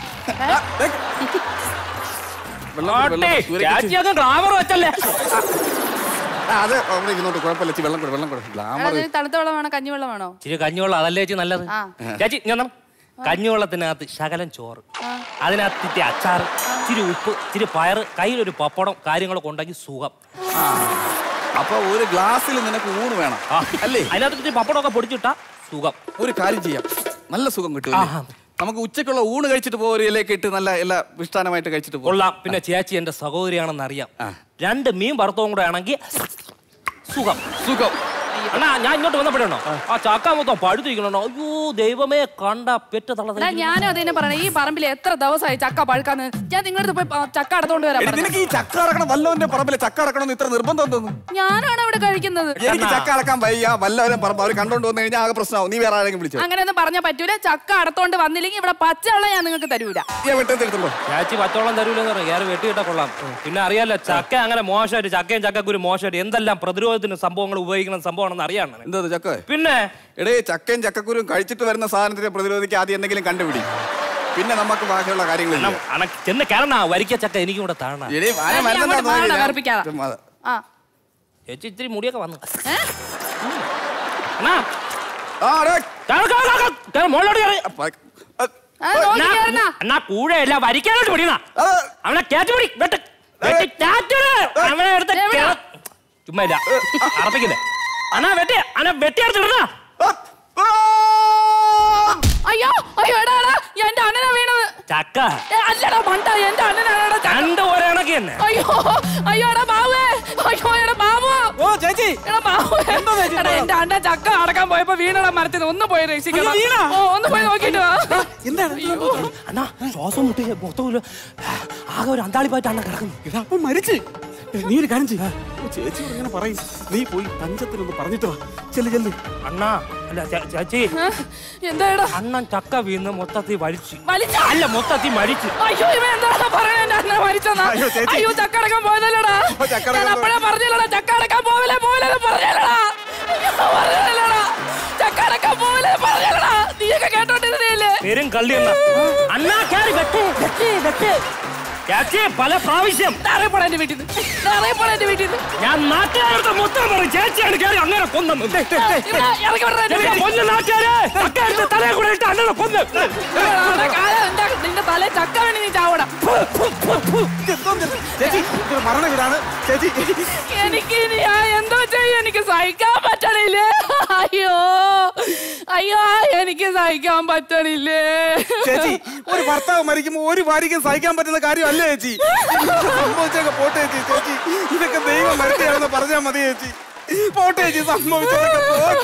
വെള്ളം കുടി, വെള്ളം കുടി. സൂര്യക്ക് ഇച്ചിരി- ചേച്ചിയൊക്കെ ഗ്ലാമർ വെച്ചല്ലേ ആ, അത് അവിടെ ഇരുന്നോട്ട് കുഴപ്പമില്ല ഇച്ചിരി വെള്ളം കൂടെ വെള്ളം കൂടെ ഗ്ലാമർ അതിന് തണുത്ത വെള്ളം വേണോ കഞ്ഞിവെള്ളം വേണോ ഇച്ചിരി കഞ്ഞിവെള്ളം അതല്ലേ ചേച്ചി നല്ലത് ആ. ചേച്ചി ഞാൻ കഞ്ഞിവെള്ളത്തിനകത്ത് ശകലം ചോറ് അതിനകത്ത് ഇത്തിരി അച്ചാറ് ഇച്ചിരി ഉപ്പ് ഇച്ചിരി പയറ് കയ്യിലൊരു പപ്പടം കാര്യങ്ങളൊക്കെ ഉണ്ടെങ്കിൽ സുഖം അപ്പൊ ഒരു ഗ്ലാസ്സിൽ നിനക്ക് ഊണ് വേണം അല്ലേ അതിനകത്ത് ഇത്തിരി പപ്പടമൊക്കെ പൊടിച്ചിട്ടാ സുഖം ഒരു കാര്യം ചെയ്യാം നല്ല സുഖം കിട്ടും അല്ലേ? നമുക്ക് ഉച്ചക്കുള്ള ഊണ് കഴിച്ചിട്ട് പോകും ഒരു ഇലയൊക്കെ ഇട്ട് നല്ല എല്ലാ വിഷ്ടാനമായിട്ട് കഴിച്ചിട്ട് പോകും കൊള്ളാം പിന്നെ ചേച്ചി എന്റെ സഹോദരിയാണെന്ന് അറിയാം രണ്ട് മീൻ വറുത്തവും കൂടെ ആണെങ്കിൽ സുഖം സുഖം ചെയ്യും അണ്ണാ ഞാൻ ഇങ്ങോട്ട് വന്നപ്പോഴാണോ ആ ചക്ക മൊത്തം പഴുത്തിരിക്കണോ അയ്യോ ദൈവമേ കണ്ട പെറ്റ തള എടാ ഞാനും അതിനെ പറയണേ ഈ പറമ്പിൽ എത്ര ദിവസമായി ചക്ക പഴുക്കാന്ന് ഞാൻ നിങ്ങളുടെ അടുത്ത് പോയി ആ, ചക്ക അടത്തോണ്ട് വരാം എടി, നിനക്ക് ഈ ചക്ക അടക്കണം വല്ലവന്റെ പറമ്പിലെ ചക്ക അടക്കണം ഇത്ര നിർബന്ധം തോന്നുന്നു ഞാനാണ് ഇവിടെ കഴിക്കുന്നത് എനിക്ക് ചക്ക അടക്കാൻ വയ്യ വല്ലവരും പറമ്പ് അവർ കണ്ടോണ്ട് വന്നു കഴിഞ്ഞാൽ ആകെ പ്രശ്നമാവും നീ വേറെ ആരെങ്കിലും വിളിച്ചോ അങ്ങനെയൊന്നും പറഞ്ഞാൽ പറ്റൂല ചക്ക അടത്തോണ്ട് വന്നില്ലെങ്കിൽ ഇവിടെ പച്ചവെള്ളം ഞാൻ നിങ്ങൾക്ക് തരൂല ഞാൻ വെട്ടത്തെടുത്തുണ്ടോ ചാച്ചി പച്ചവെള്ളം തരൂലെന്ന് പറഞ്ഞു കയറി വെട്ടിയിട്ട കൊള്ളാം പിന്നെ അറിയാലോ ചക്ക അങ്ങനെ മോശമായിട്ട് ചക്കയും ചക്കക്കുരു മോശമായിട്ട് എന്തെല്ലാം പ്രതിരോധത്തിന് സംഭവങ്ങൾ ഉപയോഗിക്കുന്ന സംഭവമാണെന്ന് അറിയാം എന്താ ചക്ക പിന്നെ എടേ ചക്കയും ചക്കക്കുരും കഴിച്ചിട്ട് വരുന്ന സാധനത്തിനെ പ്രതിരോധിക്ക് ആദ്യം എന്തെങ്കിലും കണ്ടുപിടി പിന്നെ നമുക്ക് ബാക്കിയുള്ള കാര്യങ്ങൾ അണ ചെന്ന് കയറണ വരിക്ക ചക്ക എനിക്കും കൂടെ താഴണ എടീ, വായ നീ മരുന്നെന്താ അങ്ങോട്ട് നോക്കി മാറണ്ട, ഞാൻ- വേർപ്പിക്കാതെ. ചുമ്മാതെ. ആ ചേച്ചി ഇത്തിരി മുടിയൊക്കെ വന്നു ഏ? മോളോട് ആ, നോക്കി കേറുന്ന. എന്നാ കൂടെയല്ല വരിക്കാനായിട്ട് പിടിയുന്ന അവനെ കയറ്റി പിടി വെട്ട് വെട്ടി ചാറ്റല്. അവനെ എടുത്ത് കേ- ചുമ്മാ ഇല്ല അറപ്പിക്കില്ലേ അണ്ണാ വെട്ടി അണ്ണാ വെട്ടി എടുത്ത് ഇടുന്ന അയ്യോ അയ്യോ എടാ എടാ എന്റെ അണ്ണനാ വീണത് ചക്ക ഏ, അല്ലടാ മണ്ട എന്റെ അണ്ണനാണ് രണ്ട് ഒരേ കണക്ക് തന്നെ അയ്യോ അയ്യോ എടാ ബാബുവേ അയ്യോ എടാ ബാബു ഓ ചേച്ചി എടാ ബാബുവേ എടാ എന്റെ അണ്ണൻ ചക്ക അടക്കാൻ പോയപ്പോ വീണടാ മരത്തിൽ ഒന്ന് പോയി രക്ഷിക്കണം അയ്യോ, വീണോ? ഓ ഒന്ന് പോയി നോക്കിട്ട് വാ എന്താണ് അണ്ണാ ശ്വാസം മുട്ടി മൊത്തം ഒരു ആകെ ഒരു അന്താളിപ്പായിട്ട് അണ്ണ കിടക്കുന്നു അപ്പൊ മരിച്ച് നീ ഒരു കാര്യം ചെയ്യ ചേച്ചി ഇങ്ങനെ പറയും നീ പോയി പഞ്ചത്തിനൊന്ന് പറഞ്ഞിട്ട് വാ ചെല്ല് ചെല്ല് അണ്ണാ അല്ല ചേ- ചേച്ചി എന്താടാ അണ്ണൻ ചക്ക വീണ് മൊത്തത്തിൽ വലിച്ചു വലിച്ചോ? അല്ല മൊത്തത്തിൽ മരിച്ചു അയ്യോ ഇവൻ എന്താ പറയണേ എന്റെ അണ്ണൻ മരിച്ചെന്നാ അയ്യോ, ചേച്ചി. അയ്യോ ചക്ക അടക്കാൻ പോയതല്ലടാ ചക്ക ഞാൻ അടക്കാൻ അപ്പഴേ പറഞ്ഞില്ലടാ ചക്ക അടക്കാൻ പോവില്ല പോവില്ലെന്ന് പറഞ്ഞല്ലടാ അയ്യോ, പറഞ്ഞില്ലടാ ചക്ക അടക്കാൻ പോവില്ല പറഞ്ഞല്ലടാ നീയൊക്കെ കേട്ടോണ്ടിരുന്നില്ലേ പേരും കള്ളി അണ്ണ അണ്ണാ കയറി വെട്ട് വെട്ട് വെട്ട് ചേച്ചി പല പ്രാവശ്യം അറിയപ്പെടാ എന്റെ വീട്ടിൽ നിന്ന് അറിയപ്പെടാ എന്റെ വീട്ടിൽ നിന്ന് ഞാൻ നാട്ടുകാരുടെ മൊത്തം പറയും ചേച്ചിയാണ് കയറി അങ്ങനെ കൊന്നത് ഇവിടെ ഇറങ്ങി വിടടാ എന്റെ വീട്ടിൽ. കൊന്നു നാട്ടുകാരെ ചക്ക എടുത്ത് തലയെ കൂടെ ഇട്ട് അണ്ണനെ കൊന്ന് ഇവിടെ കാലം എന്താ നിന്റെ തല ചക്ക വേണ്ടി നീ ചാവണം ചേച്ചി ഇതൊരു മരണ വീടാണ് ചേച്ചി എനിക്ക് ഇനി ഞാൻ എന്തോ ചെയ്യും എനിക്ക് സഹിക്കാൻ പറ്റണില്ലേ അയ്യോ അയ്യോ എനിക്ക് സഹിക്കാൻ പറ്റണില്ലേ ചേച്ചി ഒരു ഭർത്താവ് മരിക്കുമ്പോ ഒരു ഭാര്യയ്ക്കും സഹിക്കാൻ പറ്റുന്ന കാര്യമല്ല ചേച്ചി സംഭവിച്ചൊക്കെ പോട്ടെ ചേച്ചി ചേച്ചി ഇതൊക്കെ ദൈവം മരത്തിയാണെന്ന് പറഞ്ഞാൽ മതി ചേച്ചി പോട്ടെ ചേച്ചി സംഭവിച്ചതൊക്കെ പോ-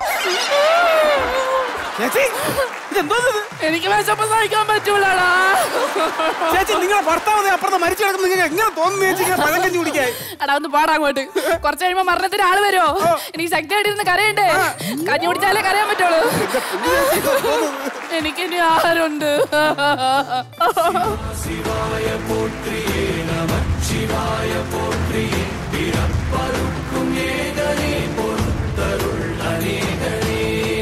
ചേച്ചി ഇതെന്തോ ഇത്? എനിക്ക് വിശപ്പ് സഹിക്കാൻ പറ്റൂലടാ ചേച്ചി നിങ്ങളുടെ ഭർത്താവ് ദേ അപ്പുറത്ത് മരിച്ചു കിടക്കുന്ന നിങ്ങൾക്ക് എങ്ങനെ തോന്നുന്നു ചേച്ചി ഇങ്ങനെ പഴം കഞ്ഞി കുടിക്കാൻ എടാ ഒന്ന് പാടാ അങ്ങോട്ട് കുറച്ച് കഴിയുമ്പോ മരണത്തിന് ആള് വരുമോ എനിക്ക് ശക്തിയായിട്ടിരുന്ന് കരയണ്ടേ കഞ്ഞി കുടിച്ചാലേ കരയാൻ പറ്റുള്ളൂ എനിക്കിനി ആരുണ്ട് ശിവായ പോത്രിയേ നമ ശിവായ പോത്രിയേ പിറപ്പറുക്കും ഏകനേ പൊറുത്തരുൾ അനേകനേ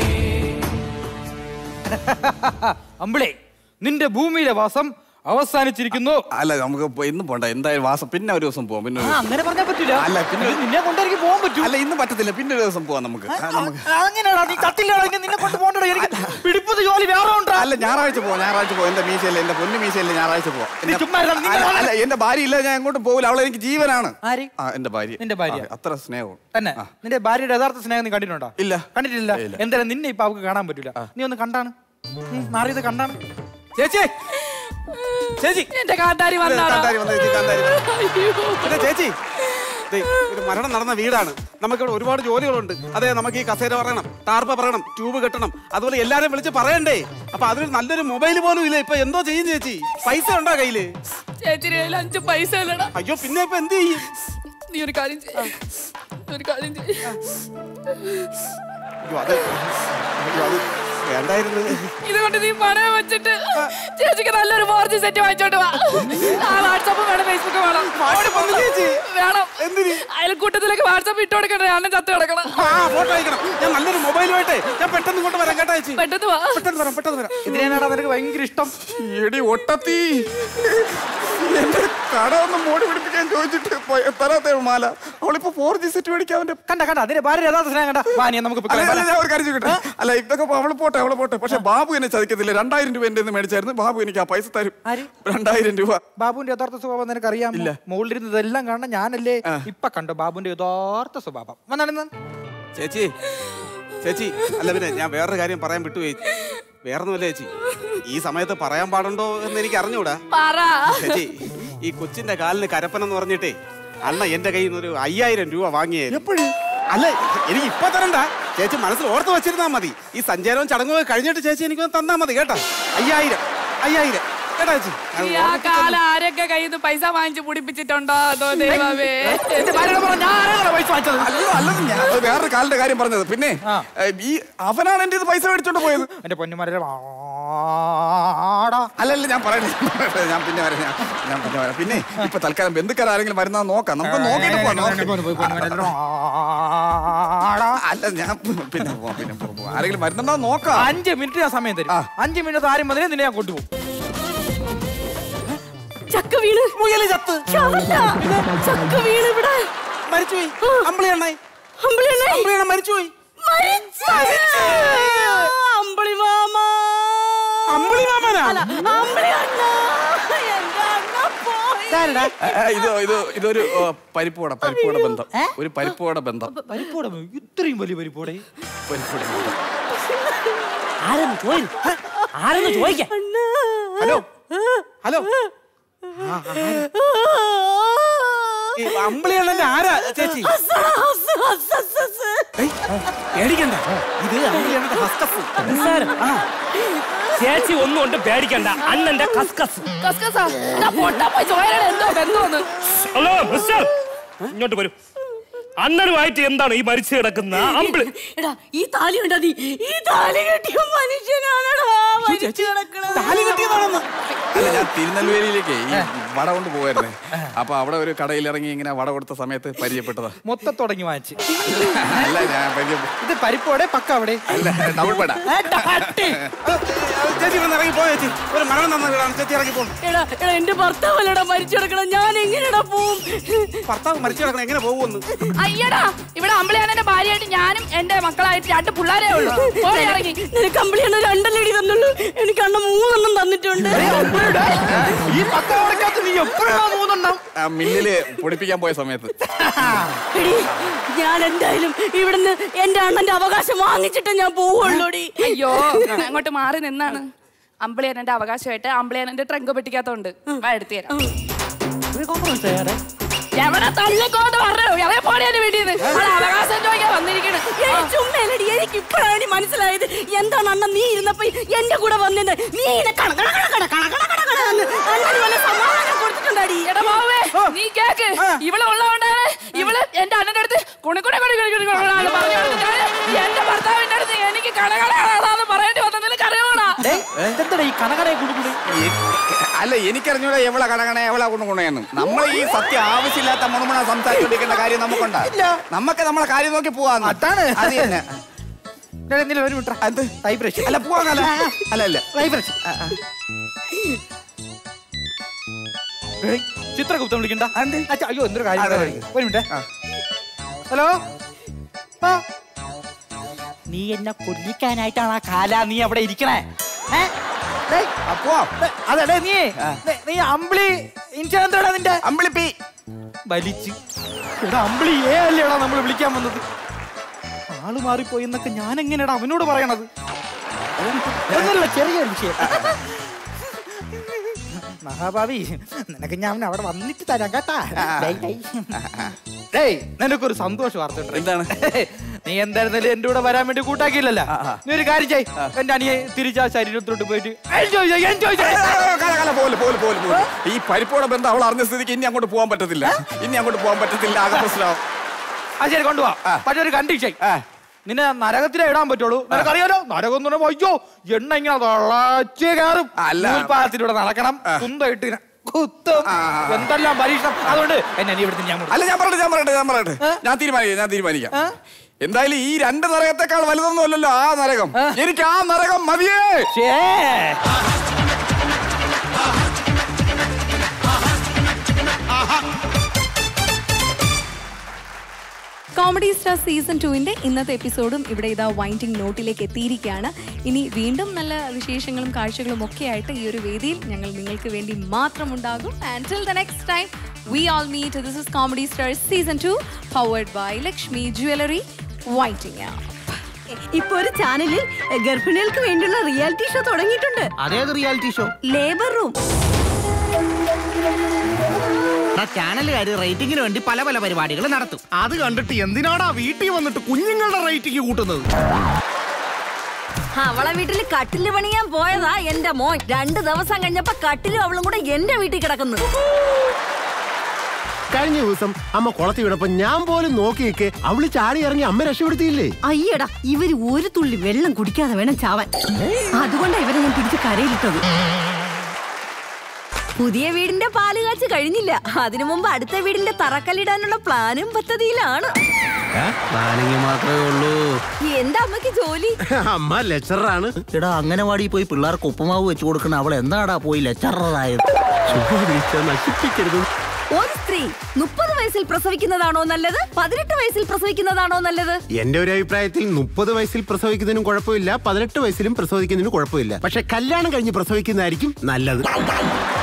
അമ്പിളേ നിന്റെ ഭൂമിയിലെ വാസം അവസാനിച്ചിരിക്കുന്നു അല്ല നമുക്ക് ഇപ്പൊ ഇന്ന് പോണ്ട എന്തായാലും വാസം പിന്നെ ഒരു ദിവസം പോവാം പിന്നെ ഒരു ദിവസം. അങ്ങനെ പറഞ്ഞാൽ പറ്റൂല അല്ല പിന്നെ ഇത് നിന്നെ കൊണ്ടായിരിക്കും പോകാൻ പറ്റൂ അല്ല ഇന്ന് പറ്റത്തില്ല പിന്നെ ഒരു ദിവസം പോവാം നമുക്ക് ആ, നമുക്ക് അങ്ങനെയാടാ നീ കത്തില്ലാടാ ഇനി നിന്നെ കൊണ്ട് പോകണ്ടോ എനിക്ക് പിടിപ്പത് ജോലി വേറെ ഉണ്ടോ അല്ല ഞായറാഴ്ച പോവാം ഞായറാഴ്ച പോവാം എന്റെ മീശയില്ല എന്റെ പൊന്നു മീശയില്ല ഞായറാഴ്ച പോവാം നീ ചുമ്മാ ഇരുന്നാ മതി. നിന്റെ അല്ല, അല്ല എന്റെ ഭാര്യ ഇല്ല ഞാൻ എങ്ങോട്ടും പോകില്ല അവളെ എനിക്ക് ജീവനാണ് ആര് ആ എന്റെ ഭാര്യ നിന്റെ ഭാര്യ? ആ, അത്ര സ്നേഹവും തന്നെ നിന്റെ ഭാര്യയുടെ യഥാർത്ഥ സ്നേഹം നീ കണ്ടിട്ടുണ്ടോ ഇല്ല കണ്ടിട്ടില്ല ഇല്ല. എന്തായാലും നിന്നെ ഇപ്പൊ അവൾക്ക് കാണാൻ പറ്റൂല നീ ഒന്ന് കണ്ടാണ് ഉം, മാറിയത് കണ്ടാണ് ചേച്ചി ചേച്ചി എന്റെ കാന്താരി വന്നാടാ കാന്താരി വന്നു, ചേച്ചി, കാന്താരി പിന്നെ ചേച്ചി ദേ, ഇത് മരണം നടന്ന വീടാണ് നമുക്കിവിടെ ഒരുപാട് ജോലികളുണ്ട് അതെ നമുക്ക് ഈ കസേര പറയണം ടാർപ്പ പറയണം ട്യൂബ് കെട്ടണം അതുപോലെ എല്ലാരും വിളിച്ച് പറയണ്ടേ അപ്പൊ അതിന് നല്ലൊരു മൊബൈൽ പോലും ഇല്ല ഇപ്പൊ എന്തോ ചെയ്യും ചേച്ചി പൈസ ഉണ്ടോ കയ്യില് ചേച്ചിയുടെ കയ്യിൽ അഞ്ച് പൈസ ഇല്ലടാ അയ്യോ പിന്നെ ഇപ്പൊ എന്ത് ചെയ്യും നീ ഒരു കാര്യം ചെയ്യ്. നീ ഒരു കാര്യം ചെയ്യ്. അയ്യോ അത് അയ്യോ അത് വേണ്ടായിരുന്നു ഇതുകൊണ്ട് നീ പണയം വെച്ചിട്ട് ചേച്ചിക്ക് നല്ലൊരു ഫോർ ജി സെറ്റ് വാങ്ങിച്ചോണ്ട് വാ ആ വാട്സാപ്പ് വേണം ഫേസ്ബുക്ക് വേണം വാട്സാപ്പ് ഒന്ന് ചേച്ചി. വേണം എന്തിന് അയൽക്കൂട്ടത്തിലേക്ക് വാട്സാപ്പ് ഇട്ട് കൊടുക്കണ്ടേ അണ്ണൻ ചത്ത് കിടക്കണം ആ ഫോട്ടോ അയക്കണം ഞാൻ നല്ലൊരു മൊബൈലുമായിട്ട് ഞാൻ പെട്ടെന്ന് ഇങ്ങോട്ട് വരാം കേട്ടോ ചേച്ചി പെട്ടെന്ന് വാ പെട്ടെന്ന് വരാം പെട്ടെന്ന് വരാം ഇതിനാണ് നിനക്ക് ഭയങ്കര ഇഷ്ടം എടി ഒട്ടത്തി എന്റെ കട ഒന്ന് മോടി പിടിപ്പിക്കാൻ ചോദിച്ചിട്ട് പോയ- തരാത്തേ മാല അവളിപ്പോ ഫോർ ജി സെറ്റ് മേടിക്കാൻ അവന്റെ കണ്ട കണ്ട അതിന്റെ ഭാര്യ യഥാർത്ഥ സ്നേഹം കണ്ട വാ നീ നമുക്ക് അല്ല, അല്ല, ഞാൻ ഒരു കാര്യം ചോദിക്കട്ടെ അല്ല ഇതൊക്കെ ഇപ്പൊ അവള് പോട്ടെ അവള് പോട്ടെ പക്ഷെ ബാബു എന്നെ ചതിക്കത്തില്ല രണ്ടായിരം രൂപ എന്റെ മേടിച്ചായിരുന്നു ബാബു എനിക്ക് ആ പൈസ തരും രണ്ടായിരം രൂപ ബാബുവിന്റെ യഥാർത്ഥ സ്വഭാവം നിനക്ക് അറിയാം മുകളിലിരുന്ന് ഇതെല്ലാം കാണാൻ ഞാനല്ലേ ഇപ്പൊ കണ്ടോ ബാബുവിന്റെ യഥാർത്ഥ സ്വഭാവം വന്നാണ് ചേച്ചി ചേച്ചി അല്ല പിന്നെ ഞാൻ വേറൊരു കാര്യം പറയാൻ വിട്ടുപോയി വേറൊന്നുമല്ല ചേച്ചി ഈ സമയത്ത് പറയാൻ പാടുണ്ടോ എന്ന് എനിക്ക് അറിഞ്ഞൂടാ പറ ചേച്ചി ഈ കൊച്ചിന്റെ കാലിന് കരപ്പനെന്ന് പറഞ്ഞിട്ടേ അണ്ണ എന്റെ കയ്യിൽ നിന്ന് ഒരു അയ്യായിരം രൂപ വാങ്ങിയായിരുന്നു അല്ല എനിക്ക് ഇപ്പൊ തരണ്ട ചേച്ചി മനസ്സിൽ ഓർത്ത് വെച്ചിരുന്നാ മതി ഈ സഞ്ചാരവും ചടങ്ങും ഒക്കെ കഴിഞ്ഞിട്ട് ചേച്ചി എനിക്കൊന്ന് തന്നാ മതി കേട്ടോ അയ്യായിരം അയ്യായിരം കേട്ടോ ചേച്ചി അത് ഈ ആ ഓർമ്മിച്ച് കാലം ആരൊക്കെ കയ്യിൽ നിന്ന് പൈസ വാങ്ങിച്ചു പിടിപ്പിച്ചിട്ടുണ്ടോ അതോ ദൈവമേ എന്റെ ഭാര്യയോട് പറഞ്ഞ ഞാൻ ആരാണ് പൈസ വാങ്ങിച്ചത് അല്ലോ അല്ലെന്ന് ഞാൻ അത് വേറൊരു കാലിന്റെ കാര്യം പറഞ്ഞത് പിന്നെ ഏ, ഈ അവനാണ് എന്റെ ഇത് പൈസ മേടിച്ചോണ്ട് പോയത് എന്റെ പൊന്നുമാരെ അല്ലല്ല ഞാൻ പറയുന്നത് ഞാൻ പിന്നെ വരാം ഞാൻ ഞാൻ പിന്നെ വരാം പിന്നെ ഇപ്പൊ തൽക്കാലം ബന്ധുക്കാർ ആരെങ്കിലും വരുന്ന നോക്കാം നമുക്ക് നോക്കിയിട്ട് പോവാം നോക്കാം. അല്ല ഞാൻ പിന്നെ പോവാം പിന്നെ പോവാം, പോവാം. ആരെങ്കിലും വരുന്നുണ്ടോ നോക്കാം അഞ്ച് മിനിറ്റ് ഞാൻ സമയം തരും അഞ്ച് മിനിറ്റ് ആരും മതിനെ നിന്നെ ഞാൻ കൊണ്ടുപോകും ചക്ക വീണ് മുയല് ചത്ത് ചവല്ല. ചക്ക വീണ് ഇവിടെ മരിച്ചുപോയി അമ്പിളി എണ്ണായി അമ്പിളി എണ്ണ അമ്പിളി എണ്ണ മരിച്ചുപോയി മരിച്ചു അമ്പിളി മാമ അമ്പിളി മാമനാ അല്ല അമ്പിളി അണ്ണ എന്റെ അണ്ണ പോയി ഏ, ഏ, ഇത് ഇത് ഇതൊരു ഓ, പരിപ്പുവട പരിപ്പുവട ബന്ധം ഒരു പരിപ്പുവട ബന്ധം പരിപ്പോടെ ഇത്രയും വലിയ പരിപ്പോടെ പരിപ്പുവട ബന്ധം ആരെന്ന് ചോദി ആരെന്ന് ചോദിക്കാം ഹലോ ഹലോ ഈ അമ്പിളി എണ്ണന്റെ ആരാ ചേച്ചി ഏയ്, പേടിക്കണ്ട ഇത് അമ്പിളി എണ്ണന്റെ ഹസ്തഫ് സാർ ചേച്ചി ഒന്നും കൊണ്ട് പേടിക്കണ്ട അണ്ണന്റെ കസ്കസ് കസ്കസാ എന്നാ പൊട്ടാ പോയി ചോരയുടെ എന്തോ ബന്ധമെന്ന് ഹലോ മിസ്റ്റർ ഇങ്ങോട്ട് വരൂ അണ്ണനുമായിട്ട് എന്താണ് ഈ മരിച്ചു കിടക്കുന്ന അമ്പിളി എടാ ഈ താലി ഉണ്ടോ നീ ഈ താലി കെട്ടിയ മനുഷ്യനാണെടാ മരിച്ചു കിടക്കണത് താലി കെട്ടിയതാണെന്ന് അല്ല ഞാൻ തിരുനെൽവേലിയിലേക്ക് ഈ വട കൊണ്ട് പോവായിരുന്നേ അപ്പൊ അവിടെ ഒരു കടയിൽ ഇറങ്ങി ഇങ്ങനെ വട കൊടുത്ത സമയത്ത് പരിചയപ്പെട്ടതാ മൊത്തം തുടങ്ങി വാങ്ങിച്ച് അല്ല ഞാൻ പരിചയപ്പെട്ട ഇത് പരിപ്പോടെ പക്ക അവിടെ അല്ല ഡബിൾ പട ചേച്ചി ഇവിടെ ഇറങ്ങി പോ ചേച്ചി ഒരു മരണം തന്ന വീടാണ് ചേച്ചി ഇറങ്ങി പോകും എടാ എടാ എന്റെ ഭർത്താവല്ലടാ മരിച്ചു കിടക്കണം ഞാൻ എങ്ങനെടാ പോവും ഭർത്താവ് മരിച്ചു കിടക്കണം എങ്ങനെ പോകുമെന്ന് അയ്യടാ ഇവിടെ അമ്പിളിയാണെന്റെ ഭാര്യയായിട്ട് ഞാനും എന്റെ മക്കളായിട്ട് രണ്ട് പിള്ളേരേ ഉള്ളൂ പോയി ഇറങ്ങി നിനക്ക് അമ്പിളിയാണ് രണ്ടല്ലടി തന്നുള്ളൂ എനിക്ക് അണ്ണ മൂന്നെണ്ണം തന്നിട്ടുണ്ട് ഈ പത്ത് മണിക്കകത്ത് നീ എപ്പോഴാ മൂന്നെണ്ണം ആ, മില്ലില് പൊടിപ്പിക്കാൻ പോയ സമയത്ത് എടി, ഞാൻ എന്തായാലും ഇവിടുന്ന് എന്റെ അണ്ണന്റെ അവകാശം വാങ്ങിച്ചിട്ട് ഞാൻ പോവുള്ളൂടി അയ്യോ അങ്ങോട്ട് മാറി നിന്നാണ് അമ്പിളിയാനെന്റെ അവകാശമായിട്ട് അമ്പിളിയാനെന്റെ ട്രങ്ക് പെട്ടിക്കാത്തോണ്ട് വാ എടുത്തു തരാം എവിടെ തള്ളിക്കോട്ട് പറഞ്ഞു എവിടെ പോണേ എന്റെ വീട്ടിൽ നിന്ന് അവിടെ അവകാശം ചോദിക്കാൻ വന്നിരിക്കണ് ചുമ്മേലടി എനിക്ക് ഇപ്പോഴാണ് മനസ്സിലായത് എന്താണ് അണ്ണൻ നീ ഇരുന്നപ്പോ എന്റെ കൂടെ വന്നത് നീ ഇങ്ങനെ കണ കണ കണ കണ കണ കണ കണ കണ എന്ന് അണ്ണന് വല്ല സമാധാനം കൊടുത്തിട്ടുണ്ടാടി എടാ ബാബേ നീ കേക്ക് ഇവള് ഉള്ളതുകൊണ്ടാണ് ഇവള് എന്റെ അണ്ണന്റെ അടുത്ത് കുണിക്കുണി കുണി കുണി കുണി കുണി പറഞ്ഞു കൊടുത്തിട്ടാണ് എന്റെ ഭർത്താവിന്റെ അടുത്ത് എനിക്ക് കടകളാണെന്ന് പറയേണ്ടി വന്നത് നിനക്ക് അറിയണോ എന്താ ഈ കണകണയെ കുടുക്കുടി അല്ല എനിക്കറിഞ്ഞൂടാ എവളെ കടകണ എവളെ കൊണ്ട് ഗുണയെന്ന് നമ്മൾ ഈ സത്യം ആവശ്യമില്ലാത്ത മുണുമുണ സംസാരിച്ചുകൊണ്ടിരിക്കേണ്ട കാര്യം നമുക്കുണ്ടാ നമുക്ക് നമ്മളെ കാര്യം നോക്കി പോവാന്ന് അതാണ്. അത് തന്നെ എന്തെങ്കിലും ഒരു മിനിറ്റ് അത് വൈബ്രേഷൻ അല്ല പോവാന്നല്ല അല്ല അല്ല വൈബ്രേഷൻ ചിത്രഗുപ്തം വിളിക്കണ്ട അച്ഛാ, അയ്യോ എന്തൊരു കാര്യം അതെ, പറയാം. ഒരു മിനിറ്റ് ഹലോ ആ. നീ എന്നെ കൊല്ലിക്കാനായിട്ടാണ് ആ കാല നീ അവിടെ ഇരിക്കണേ ഏ? ഡേയ്, ദേ, അതെടേ നീ ദേ, നീ അമ്പിളി ഇൻഷുറൻസ് നിന്റെ അമ്പിളി പി വലിച്ച് എടാ അമ്പിളി ഏ അല്ലേടാ നമ്മൾ വിളിക്കാൻ വന്നത് ആള് മാറിപ്പോയി എന്നൊക്കെ ഞാൻ എങ്ങനെയാടാ അവനോട് പറയണത് ഒന്നല്ല ചെറിയൊരു വിഷയം മഹാഭാവി നിനക്ക് ഞാൻ അവിടെ വന്നിട്ട് തരാം കേട്ടാ ഡേയ്, ഡേയ്. ഡേയ് നിനക്കൊരു സന്തോഷ വാർത്ത ഉണ്ട് എന്താണ് നീ എന്തായിരുന്നാലും എന്റെ കൂടെ വരാൻ വേണ്ടി കൂട്ടാക്കിയില്ലല്ലോ നീ ഒരു കാര്യം ചെയ് എന്റെ അനിയെ തിരിച്ച് ആ ശരീരത്തോട്ട് പോയിട്ട് എൻജോയ് ചെയ്യ് എൻജോയ് ചെയ്യ് കല, കല, പോലെ, പോലെ, പോലെ, പോലെ. ഈ പരിപ്പോടെ ബന്ധം അവൾ അറിഞ്ഞ സ്ഥിതിക്ക് ഇനി അങ്ങോട്ട് പോകാൻ പറ്റത്തില്ല ഇനി അങ്ങോട്ട് പോകാൻ പറ്റത്തില്ല ആകെ പ്രശ്നമാവും ആ ശരി കൊണ്ടുപോവാ പക്ഷെ ഒരു കണ്ടീഷൻ നിന്നെ നരകത്തിലേ ഇടാൻ പറ്റുള്ളൂ നിനക്കറിയാലോ നരകം എന്ന് പറയുമ്പോ അയ്യോ എണ്ണ ഇങ്ങനെ തിളച്ച് കയറും അല്ല. നൂൽപ്പാലത്തിലൂടെ നടക്കണം കുന്തമായിട്ട് ഇങ്ങനെ കുത്തും എന്തെല്ലാം പരീക്ഷണം അതുകൊണ്ട് എന്നെ നീ ഇവിടുത്തെ ഞാൻ വിടും. അല്ല ഞാൻ പറയട്ടെ ഞാൻ പറയട്ടെ ഞാൻ പറയട്ടെ ഞാൻ തീരുമാനിക്കാം ഞാൻ തീരുമാനിക്കാം എന്തായാലും ഈ രണ്ട് നരകത്തെക്കാൾ വലുതൊന്നും അല്ലല്ലോ ആ നരകം എനിക്ക് ആ നരകം മതിയേ കോമഡി സ്റ്റാർ സീസൺ ടുവിന്റെ ഇന്നത്തെ എപ്പിസോഡും ഇവിടെ ഇതാ വൈൻഡിങ് നോട്ടിലേക്ക് എത്തിയിരിക്കുകയാണ് ഇനി വീണ്ടും നല്ല വിശേഷങ്ങളും കാഴ്ചകളും ഒക്കെ ആയിട്ട് ഈ ഒരു വേദിയിൽ ഞങ്ങൾ നിങ്ങൾക്ക് വേണ്ടി മാത്രം ഉണ്ടാകും and till the next time we all meet this is comedy star season two powered by Lakshmi jewellery വൈൻഡിങ് ഇപ്പൊ ഒരു ചാനലിൽ ഗർഭിണികൾക്ക് വേണ്ടിയുള്ള റിയാലിറ്റി ഷോ തുടങ്ങിയിട്ടുണ്ട് അതേത് റിയാലിറ്റി ഷോ ലേബർ റൂം നമ്മുടെ ചാനലുകാർ റേറ്റിംഗിന് വേണ്ടി പല പല പരിപാടികൾ നടത്തും അത് കണ്ടിട്ട് എന്തിനാടാ വീട്ടിൽ വന്നിട്ട് കുഞ്ഞുങ്ങളുടെ റേറ്റിംഗ് കൂട്ടുന്നത് അവളെ വീട്ടിൽ കട്ടില് പണിയാൻ പോയതാ എന്റെ മോൻ രണ്ട് ദിവസം കഴിഞ്ഞപ്പോ കട്ടിലും അവളും കൂടെ എന്റെ വീട്ടിൽ കിടക്കുന്നു കഴിഞ്ഞ ദിവസം അമ്മ കുളത്തി വിടപ്പോ ഞാൻ പോലും നോക്കി നിൽക്കെ അവള് ചാടി ഇറങ്ങി അമ്മ രക്ഷപ്പെടുത്തിയില്ലേ അയ്യടാ ഇവര് ഒരു തുള്ളി വെള്ളം കുടിക്കാതെ വേണം ചാവാൻ അതുകൊണ്ടാ ഇവരെ ഞാൻ പിടിച്ച് കരയിലിട്ടത് പുതിയ വീടിന്റെ പാല് കാച്ച് കഴിഞ്ഞില്ല അതിനു മുമ്പ് അടുത്ത വീടിന്റെ തറക്കല്ലിടാനുള്ള പ്ലാനും പദ്ധതിയിലാണ് പ്ലാനിങ് മാത്രമേ ഉള്ളൂ എന്താ അമ്മക്ക് ജോലി അമ്മ ലെക്ചറാണ് എടാ അംഗനവാടി പോയി പിള്ളേർക്ക് ഉപ്പുമാവ് വെച്ച് കൊടുക്കണ അവൾ എന്താടാ പോയി ലെക്ചറായത് നശിപ്പിക്കരുത് ഒരു സ്ത്രീ മുപ്പത് വയസ്സിൽ പ്രസവിക്കുന്നതാണോ നല്ലത് പതിനെട്ട് വയസ്സിൽ പ്രസവിക്കുന്നതാണോ നല്ലത് എന്റെ ഒരു അഭിപ്രായത്തിൽ മുപ്പത് വയസ്സിൽ പ്രസവിക്കുന്നതിനും കുഴപ്പമില്ല പതിനെട്ട് വയസ്സിലും പ്രസവിക്കുന്നതിനും കുഴപ്പമില്ല പക്ഷെ കല്യാണം കഴിഞ്ഞ് പ്രസവിക്കുന്നതായിരിക്കും നല്ലത്